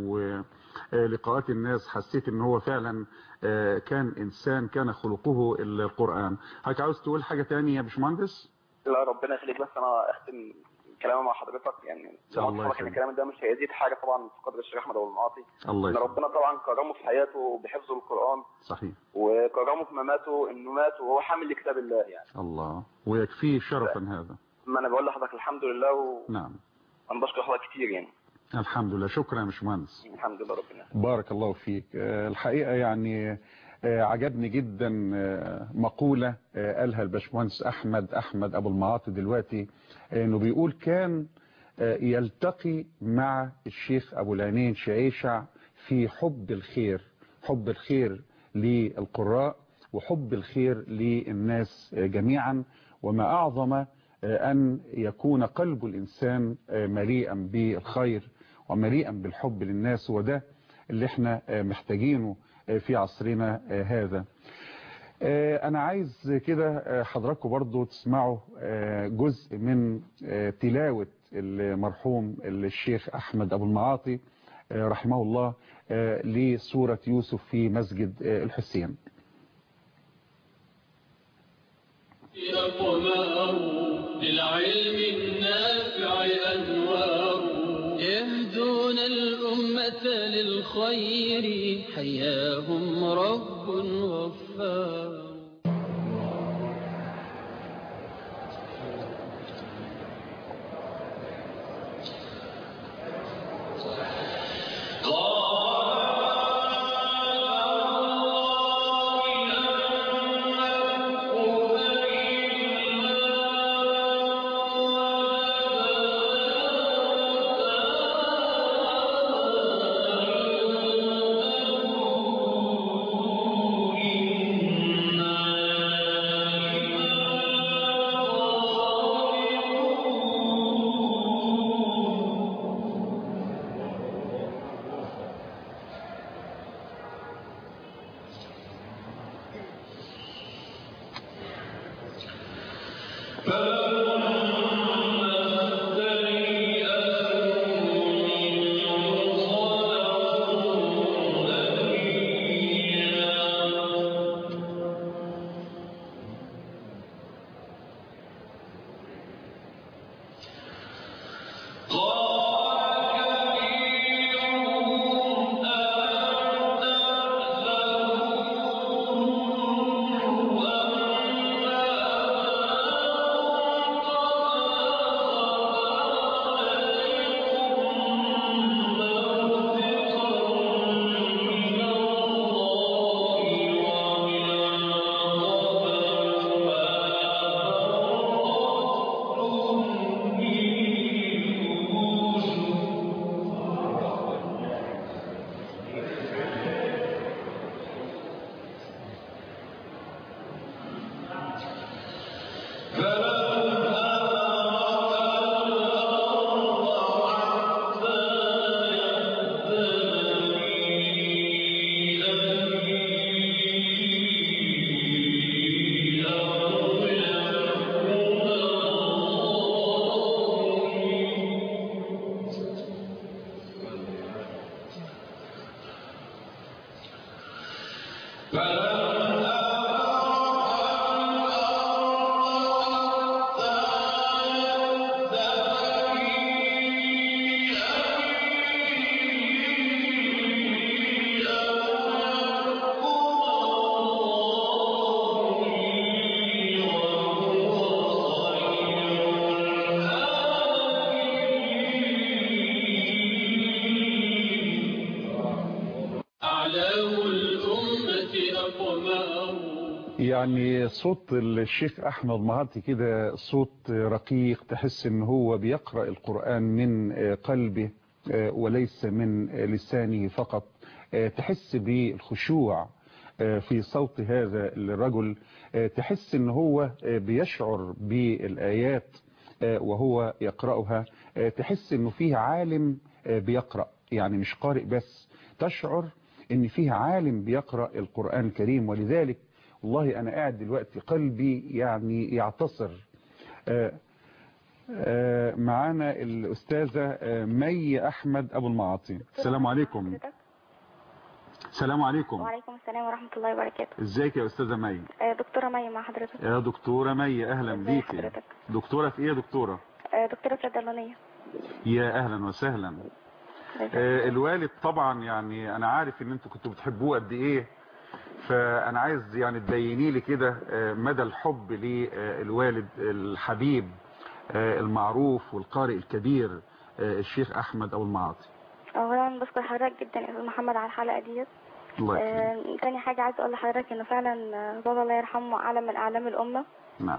ولقاءات الناس حسيت ان هو فعلا آه، كان انسان كان خلقه القرآن حضرتك عاوز تقول حاجة تانية يا باشمهندس لا ربنا يخليك بس انا اختم كلامي مع حضرتك يعني الله الله ان يخليك. الكلام ده مش هيزيد حاجه طبعا في قدر الشيخ احمد ابو المعاطي الله ان يسلمك ربنا طبعا كرمه في حياته بحفظ القران صحيح وكرمه في مماته انه مات وهو حامل لكتاب الله يعني الله ويكفيه شرفا هذا ما انا بقول لحضرتك الحمد لله وانا نعم بشكر حضرتك كتير يعني الحمد لله شكرا يا باشمهندس الحمد لله ربنا بارك الله فيك آه، الحقيقة يعني آه، عجبني جدا آه، مقولة آه، قالها الباشمهندس أحمد أحمد أبو المعاطي دلوقتي آه، إنه بيقول كان آه، يلتقي مع الشيخ أبو العينين شعيشع في حب الخير حب الخير للقراء وحب الخير للناس آه، جميعا وما أعظم آه، أن يكون قلب الإنسان آه، مليئا بالخير ومليئا بالحب للناس وده اللي احنا آه، محتاجينه آه، في عصرنا آه، هذا آه، انا عايز كده آه، حضراتكم برضو تسمعوا آه، جزء من آه، تلاوة المرحوم الشيخ احمد ابو المعاطي آه، رحمه الله آه، لسورة يوسف في مسجد آه، الحسين أقمار للعلم النافع أنوار يهدون الأمة للخير حياهم رب غفار أعلام الأمة أقمار يعني صوت الشيخ احمد معاطي كده صوت رقيق تحس ان هو بيقرأ القرآن من قلبه وليس من لسانه فقط تحس بالخشوع في صوت هذا الرجل تحس ان هو بيشعر بالآيات وهو يقرأها تحس انه فيه عالم بيقرأ يعني مش قارئ بس تشعر ان فيه عالم بيقرأ القرآن الكريم ولذلك والله انا قاعد دلوقتي قلبي يعني يعتصر آه، آه، معانا الاستاذة آه، مي احمد ابو المعاطي السلام عليكم السلام عليكم وعليكم السلام ورحمة الله وبركاته ازيك يا استاذه مي آه، دكتورة مي مع حضرتك يا دكتوره مي اهلا ازي بيكي حضرتك؟ دكتوره في ايه يا دكتوره آه، دكتورة صيدلانية يا اهلا وسهلا آه، الوالد طبعا يعني انا عارف ان انتوا كنتوا بتحبوه قد ايه فانا عايز يعني تبيني لي كده آه، مدى الحب للوالد الحبيب آه، المعروف والقارئ الكبير آه، الشيخ احمد ابو المعاطي اولا بشكر حضرتك جدا يا استاذ محمد على الحلقة ديت الله يكرمك آه، تاني حاجة عايز اقول لحضرتك انه فعلا آه، بابا الله يرحمه اعلم من اعلام الامة نعم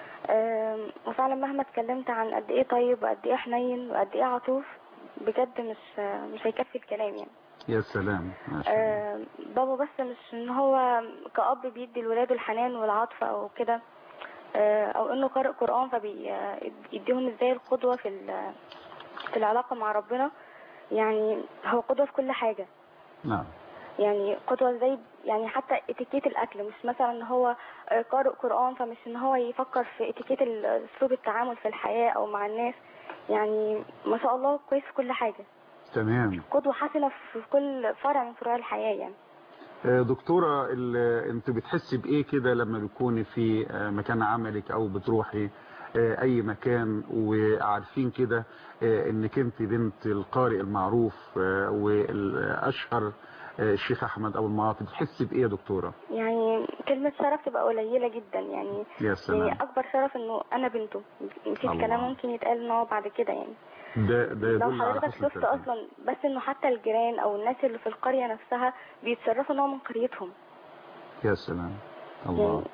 آه، وفعلا مهما اتكلمت عن قد ايه طيب وقد ايه حنين وقد ايه عطوف بجد مش آه، مش هيكفي الكلام يعني يا سلام ما شاء الله آه، بابا بس مش ان هو كأب بيدي لولاده الحنان والعطف او كده آه، او انه قارئ قرآن فبيديهم ازاي القدوة في ال- في العلاقة مع ربنا يعني هو قدوة في كل حاجة نعم يعني قدوة زي يعني حتى اتيكيت الاكل مش مثلا ان هو آه، قارئ قرآن فمش ان هو يفكر في اتيكيت ال- اسلوب التعامل في الحياة او مع الناس يعني ما شاء الله كويس في كل حاجة تمام قدوة حسنة في كل فرع من فروع الحياة يعني آه، دكتورة ال- انت بتحسي بايه كده لما بتكوني في آه، مكان عملك او بتروحي آه، اي مكان وعارفين كده آه، انك انت بنت القارئ المعروف آه، والاشهر آه، الشيخ احمد ابو المعاطي بتحسي بايه يا دكتورة يعني كلمة شرف تبقى قليلة جدا يعني يا يعني سلام أكبر شرف إنه أنا بنته مفيش الله. كلام ممكن يتقال إن هو بعد كده يعني ده ده لو يدل على حضرتك حسن شفت التربية. أصلا بس إنه حتى الجيران أو الناس اللي في القرية نفسها بيتصرفوا إن هو من قريتهم يا سلام الله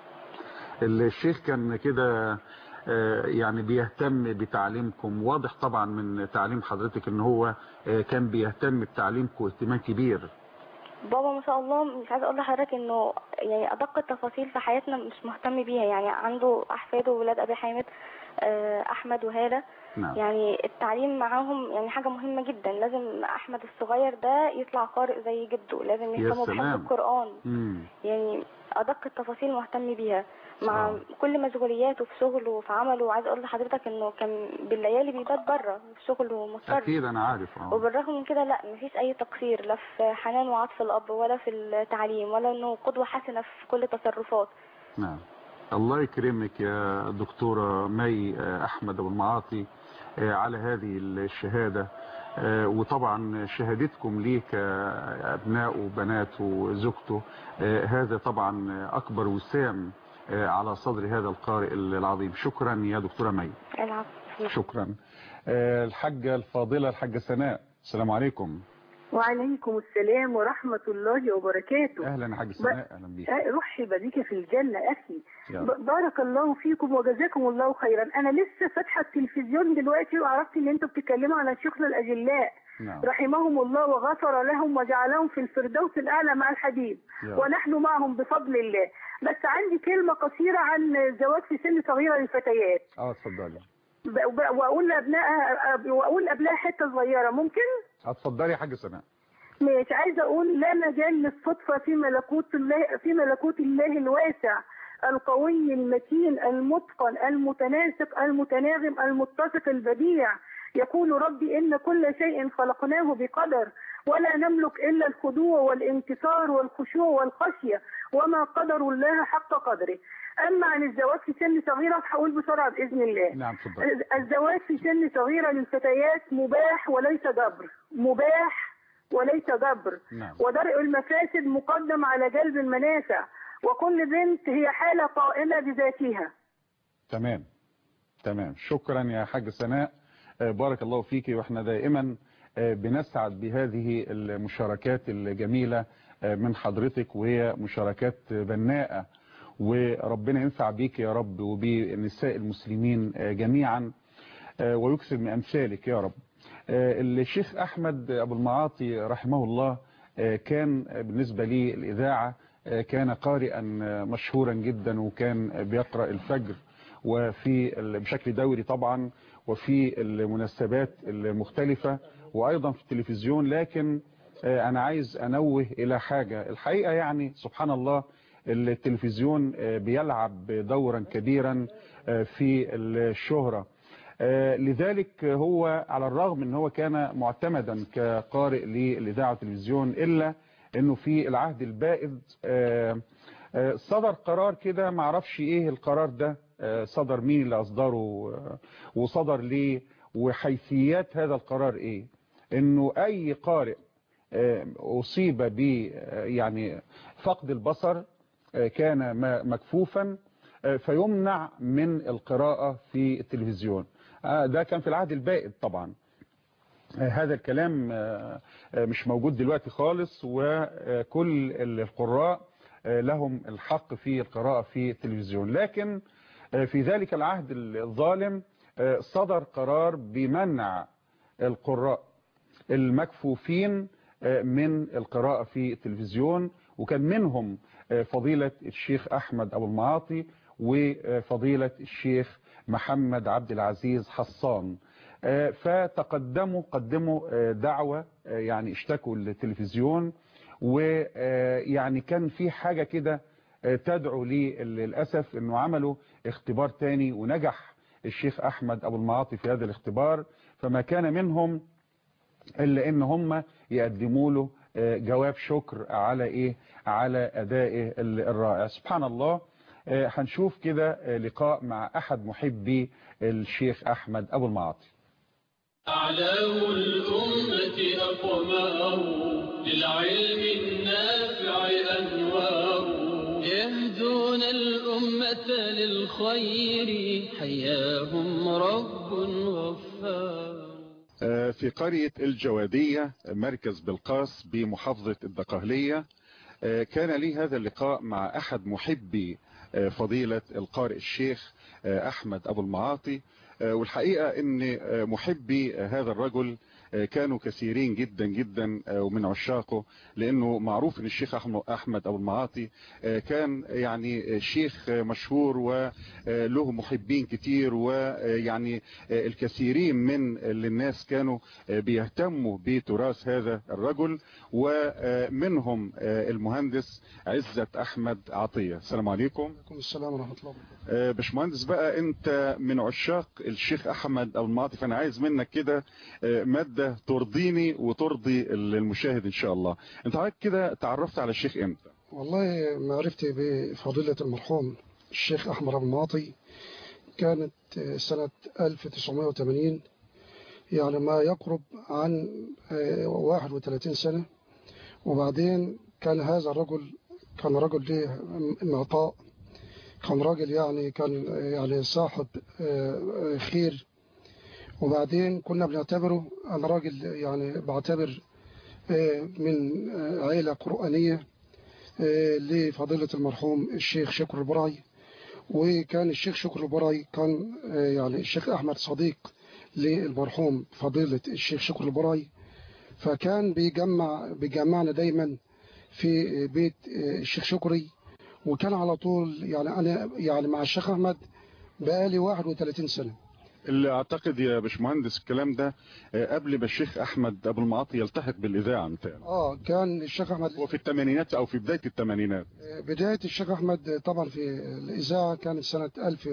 الشيخ كان كده آه، يعني بيهتم بتعليمكم واضح طبعا من تعليم حضرتك ان هو آه، كان بيهتم بتعليمكم اهتمام كبير بابا ما شاء الله مش عايزة أقول لحضرتك إنه يعني أدق التفاصيل في حياتنا مش مهتم بيها يعني عنده أحفاده وولاد أبي حامد آه، أحمد وهالة نعم يعني التعليم معاهم يعني حاجة مهمة جدا لازم أحمد الصغير ده يطلع قارئ زي جده لازم يا يهتموا سلام. بحفظ القرآن مم. يعني أدق التفاصيل مهتم بيها مع آه. كل مشغولياته في شغله وفي عمله وعايز أقول لحضرتك إنه كان بالليالي بيبات بره في شغله مضطر اكيد انا عارف اه وبالرغم من كده لا مفيش أي تقصير لا في حنان وعطف الأب ولا في التعليم ولا إنه قدوة حسنة في كل تصرفات نعم الله يكرمك يا دكتورة مي آه، أحمد أبو المعاطي آه، على هذه الشهادة آه، وطبعا شهادتكم ليه كأبناء وبنات وزوجته آه، هذا طبعا أكبر وسام آه، على صدر هذا القارئ العظيم شكرا يا دكتورة مي العفو شكرا آه، الحاجة الفاضلة الحاجة سناء السلام عليكم وعليكم السلام ورحمة الله وبركاته أهلا يا حاجة سناء أهلا بيك رحب بك في الجنة أخي يا ب- بارك الله فيكم وجزاكم الله خيرا أنا لسه فاتحة التلفزيون دلوقتي وعرفت إن أنتوا بتتكلموا على شيوخنا الأجلاء نعم رحمهم الله وغفر لهم وجعلهم في الفردوس الأعلى مع الحبيب يا. ونحن معهم بفضل الله بس عندي كلمة قصيرة عن الزواج في سن صغيرة للفتيات اه اتفضلي ب- ب- وأقول لأبنائها وأقول لأبنائها حتة صغيرة ممكن؟ اتفضلي يا حاجة سناء مش عايزه اقول لا مجال للصدفه في ملكوت الله في ملكوت الله الواسع القوي المتين المتقن المتناسق المتناغم المتسق البديع يقول ربي ان كل شيء خلقناه بقدر ولا نملك الا الخضوع والانكسار والخشوع والخشيه وما قدر الله حق قدره اما عن الزواج في سن صغيره هقول بسرعه باذن الله نعم اتفضلي الزواج في سن صغيرة للفتيات مباح وليس جبر مباح وليس جبر نعم ودرء المفاسد مقدم على جلب المنافع وكل بنت هي حالة قائمة بذاتها تمام تمام شكرا يا حاج سناء آه، بارك الله فيك واحنا دائما آه، بنسعد بهذه المشاركات الجميلة آه، من حضرتك وهي مشاركات بناءة وربنا ينفع بيك يا رب وبنساء المسلمين آه، جميعا آه، ويكثر من أمثالك يا رب آه، الشيخ أحمد أبو المعاطي رحمه الله آه، كان بالنسبة لي الإذاعة آه، كان قارئا آه، مشهورا جدا وكان بيقرأ الفجر وفي ال- بشكل دوري طبعا وفي المناسبات المختلفة وأيضا في التلفزيون لكن آه، أنا عايز أنوه إلى حاجة الحقيقة يعني سبحان الله التلفزيون آه، بيلعب دورا كبيرا آه، في الشهرة آه، لذلك هو على الرغم ان هو كان معتمدا كقارئ للاذاعه والتلفزيون الا انه في العهد البائد آه، آه، صدر قرار كده معرفش ايه القرار ده آه، صدر مين اللي اصدره آه، وصدر ليه وحيثيات هذا القرار ايه انه اي قارئ آه، اصيب ب آه، يعني فقد البصر آه، كان م- مكفوفا آه، فيمنع من القراءة في التلفزيون آه، ده كان في العهد البائد طبعا آه، هذا الكلام آه، آه، مش موجود دلوقتي خالص وكل القراء آه، لهم الحق في القراءة في التلفزيون لكن آه، في ذلك العهد الظالم آه، صدر قرار بمنع القراء المكفوفين آه، من القراءة في التلفزيون وكان منهم آه، فضيلة الشيخ أحمد أبو المعاطي وفضيلة الشيخ محمد عبد العزيز حصان آه، فتقدموا قدموا آه، دعوة آه، يعني اشتكوا التلفزيون ويعني كان في حاجة كده آه، تدعو لي للأسف انه عملوا اختبار تاني ونجح الشيخ أحمد أبو المعاطي في هذا الاختبار فما كان منهم الا ان هم يقدموا له آه، جواب شكر على ايه على ادائه ال- الرائع سبحان الله آه، هنشوف كده آه، لقاء مع احد محبي الشيخ احمد ابو المعاطي أعلام الأمة أقمار للعلم النافع أنوار يهدون الأمة للخير حياهم رب غفار آه، في قرية الجوادية مركز بلقاس بمحافظة الدقهلية آه، كان لي هذا اللقاء مع أحد محبي آه، فضيلة القارئ الشيخ آه، أحمد أبو المعاطي آه، والحقيقة أن آه، محبي آه، هذا الرجل آه، كانوا كثيرين جدا جدا آه، ومن عشاقه لأنه معروف أن الشيخ أحمد- أحمد أبو المعاطي آه، كان يعني شيخ آه، مشهور وله محبين كتير ويعني آه، الكثيرين من اللي الناس كانوا آه، بيهتموا بتراث هذا الرجل ومنهم آه، المهندس عزت أحمد عطية السلام عليكم عليكم السلام ورحمة الله وبركاته آه، باشمهندس بقى انت من عشاق الشيخ احمد ابو المعاطي فانا عايز منك كده آه، ماده ترضيني وترضي المشاهد ان شاء الله انت حضرتك كده تعرفت على الشيخ امتى والله معرفتي بفضيلة المرحوم الشيخ أحمد أبو المعاطي كانت سنة 1980 يعني ما يقرب عن آه، 31 سنة وبعدين كان هذا الرجل كان رجل له معطاء كان راجل يعني كان يعني صاحب آه، آه، خير وبعدين كنا بنعتبره أنا راجل يعني بعتبر آه، من آه، عيلة قرآنية آه، لفضيلة المرحوم الشيخ شكر البرعي وكان الشيخ شكر البرعي كان آه، يعني الشيخ أحمد صديق للمرحوم فضيلة الشيخ شكر البرعي فكان بيجمع بيجمعنا دايما في بيت آه، الشيخ شكري وكان على طول يعني أنا يعني مع الشيخ أحمد بقالي 31 سنة اللي اعتقد يا باشمهندس الكلام ده آه، قبل ما الشيخ احمد ابو المعاطي يلتحق بالاذاعه متهيألي اه كان الشيخ أحمد هو في الثمانينات او في بدايه الثمانينات بداية الشيخ أحمد طبعا في الإذاعة كانت سنة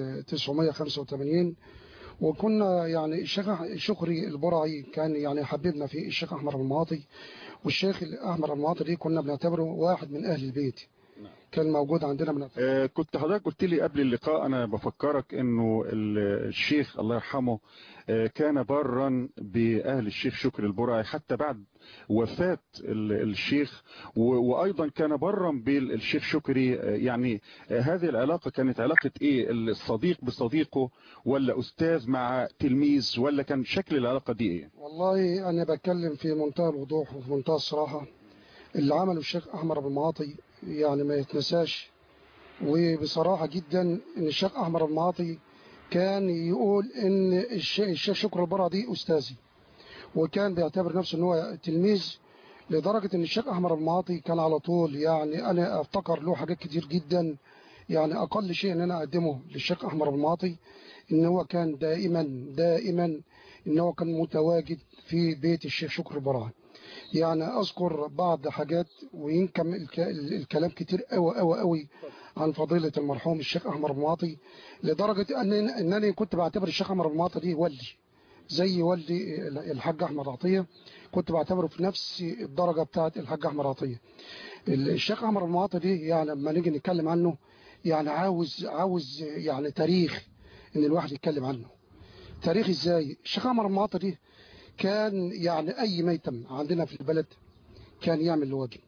1985 وكنا يعني الشيخ شكري البرعي كان يعني حببنا في الشيخ أحمد المعاطي والشيخ أحمد المعاطي دي كنا بنعتبره واحد من أهل البيت كان موجود عندنا من آه، كنت حضرتك قلت لي قبل اللقاء انا بفكرك انه ال- الشيخ الله يرحمه آه، كان برا باهل الشيخ شكري البرعي حتى بعد وفاة ال- الشيخ و- وايضا كان برا بالشيخ شكري آه، يعني آه، هذه العلاقة كانت علاقة ايه الصديق بصديقه ولا استاذ مع تلميذ ولا كان شكل العلاقة دي ايه والله أنا بتكلم في منتهى الوضوح وفي منتهى الصراحة اللي عمله الشيخ أحمد أبو المعاطي يعني ما يتنساش وبصراحة جدا إن الشيخ أحمد أبو المعاطي كان يقول إن الش- الشيخ شكر البرع دي أستاذي وكان بيعتبر نفسه إن هو تلميذ لدرجة إن الشيخ أحمد أبو المعاطي كان على طول يعني أنا أفتكر له حاجات كتير جدا يعني أقل شيء إن أنا أقدمه للشيخ أحمد أبو المعاطي إن هو كان دائما دائما إن هو كان متواجد في بيت الشيخ شكر البرعي يعني أذكر بعض حاجات ويمكن الك- الكلام كتير قوي قوي قوي عن فضيلة المرحوم الشيخ أحمد المعاطي لدرجة أن أنني كنت بعتبر الشيخ أحمد المعاطي دي ولي زي والدي الحاج احمد عطيه كنت بعتبره في نفس الدرجه بتاعه الحاج احمد عطيه الشيخ احمد المعاطي دي يعني لما نيجي نتكلم عنه يعني عاوز عاوز يعني تاريخ ان الواحد يتكلم عنه تاريخ ازاي الشيخ احمد المعاطي دي كان يعني اي ميتم عندنا في البلد كان يعمل له واجب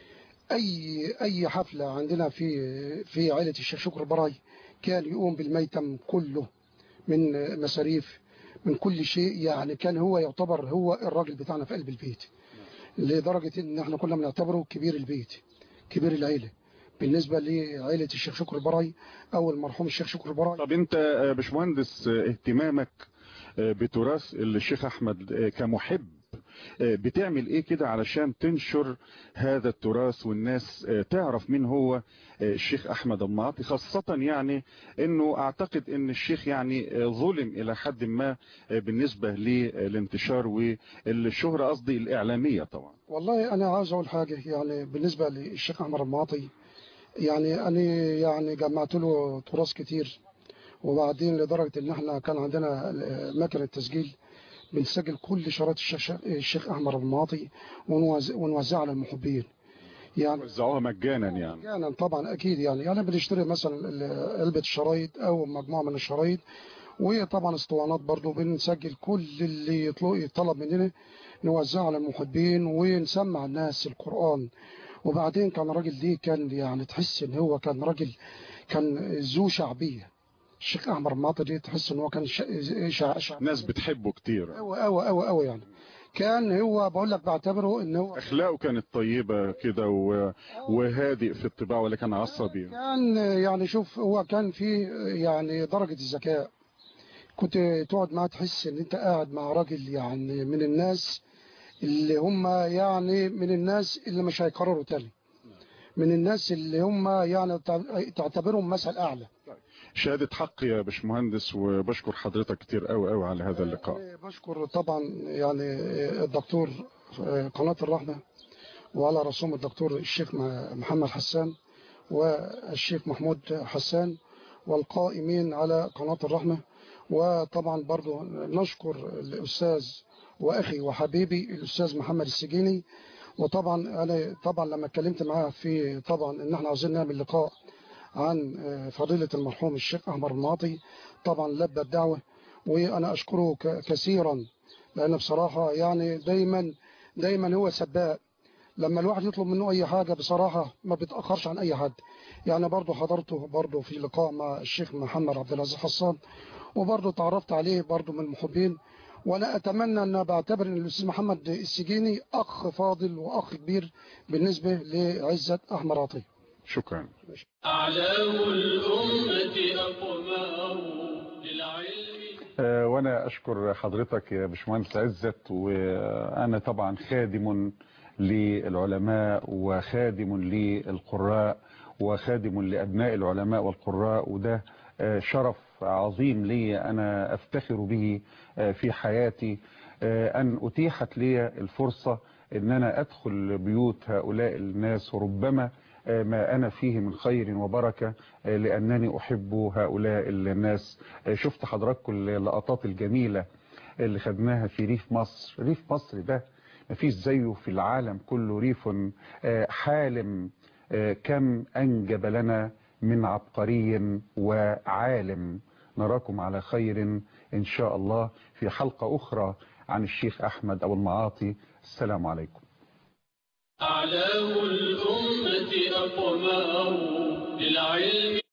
اي اي حفله عندنا في في عائله الشيخ شكر براي كان يقوم بالميتم كله من مصاريف من كل شيء يعني كان هو يعتبر هو الراجل بتاعنا في قلب البيت لدرجة ان احنا كنا بنعتبره كبير البيت كبير العيلة بالنسبة لعائلة الشيخ شكر البراي او المرحوم الشيخ شكر البراي طب انت آه، باشمهندس آه، اهتمامك آه، بتراث الشيخ احمد آه، كمحب آه، بتعمل ايه كده علشان تنشر هذا التراث والناس آه، تعرف مين هو آه، الشيخ احمد المعاطي خاصة يعني انه اعتقد ان الشيخ يعني آه، ظلم الى حد ما آه، بالنسبة للانتشار والشهرة قصدي الاعلامية طبعا والله انا عاوز اقول حاجة يعني بالنسبة للشيخ احمد المعاطي يعني انا يعني جمعت له تراث كتير وبعدين لدرجة ان احنا كان عندنا مكنة تسجيل بنسجل كل شرايط الشيخ الشيخ احمد المعاطي ونوزع- ونوزعها على المحبين يعني وزعوها مجانا يعني مجانا طبعا اكيد يعني يعني بنشتري مثلا ال- علبه الشرايط او مجموعه من الشرايط وطبعا اسطوانات برضو بنسجل كل اللي يطلب يطلب مننا نوزعه على المحبين ونسمع الناس القران وبعدين كان راجل دي كان يعني تحس ان هو كان راجل كان ذو شعبيه الشيخ احمد المعطي دي تحس ان هو كان شع... شع... شع... ناس بتحبه كتير قوي قوي قوي قوي يعني كان هو بقول لك بعتبره ان هو اخلاقه كانت طيبة كده و- وهادئ في الطباع ولا كان عصبي كان يعني شوف هو كان في يعني درجة الذكاء كنت تقعد معاه تحس ان انت قاعد مع راجل يعني من الناس اللي هم يعني من الناس اللي مش هيكرروا تاني من الناس اللي هم يعني تع- تعتبرهم مثل اعلى شهادة حق يا باشمهندس وبشكر حضرتك كتير قوي قوي على هذا اللقاء أنا بشكر طبعا يعني الدكتور قناة الرحمة وعلى رسوم الدكتور الشيخ محمد حسان والشيخ محمود حسان والقائمين على قناة الرحمة وطبعا برضو نشكر الأستاذ وأخي وحبيبي الأستاذ محمد السجيني وطبعا أنا طبعا لما اتكلمت معاه في طبعا إن احنا عاوزين نعمل لقاء عن فضيلة المرحوم الشيخ أحمد المعاطي طبعا لبى الدعوة وأنا أشكره ك- كثيرا لأن بصراحة يعني دايما دايما هو سباق لما الواحد يطلب منه أي حاجة بصراحة ما بيتأخرش عن أي حد يعني برضو حضرته برضو في لقاء مع الشيخ محمد عبد العزيز حسان وبرضو تعرفت عليه برضو من المحبين وانا اتمنى ان بعتبر ان الاستاذ محمد السجيني اخ فاضل واخ كبير بالنسبه لعزه احمد عطيه شكرا أعلام الأمة أقمار للعلم آه، وانا اشكر حضرتك يا باشمهندس عزت وانا طبعا خادم للعلماء وخادم للقراء وخادم لابناء العلماء والقراء وده آه، شرف عظيم لي انا افتخر به آه، في حياتي آه، ان اتيحت لي الفرصة ان انا ادخل بيوت هؤلاء الناس وربما آه، ما انا فيه من خير وبركة آه، لانني احب هؤلاء الناس آه، شفت حضراتكم اللقطات الجميلة اللي خدناها في ريف مصر ريف مصر ده مفيش زيه في العالم كله ريف آه، حالم آه، كم أنجب لنا من عبقري وعالم نراكم على خير إن شاء الله في حلقة أخرى عن الشيخ أحمد أبو المعاطي السلام عليكم أعلام الأمة أقمار للعلم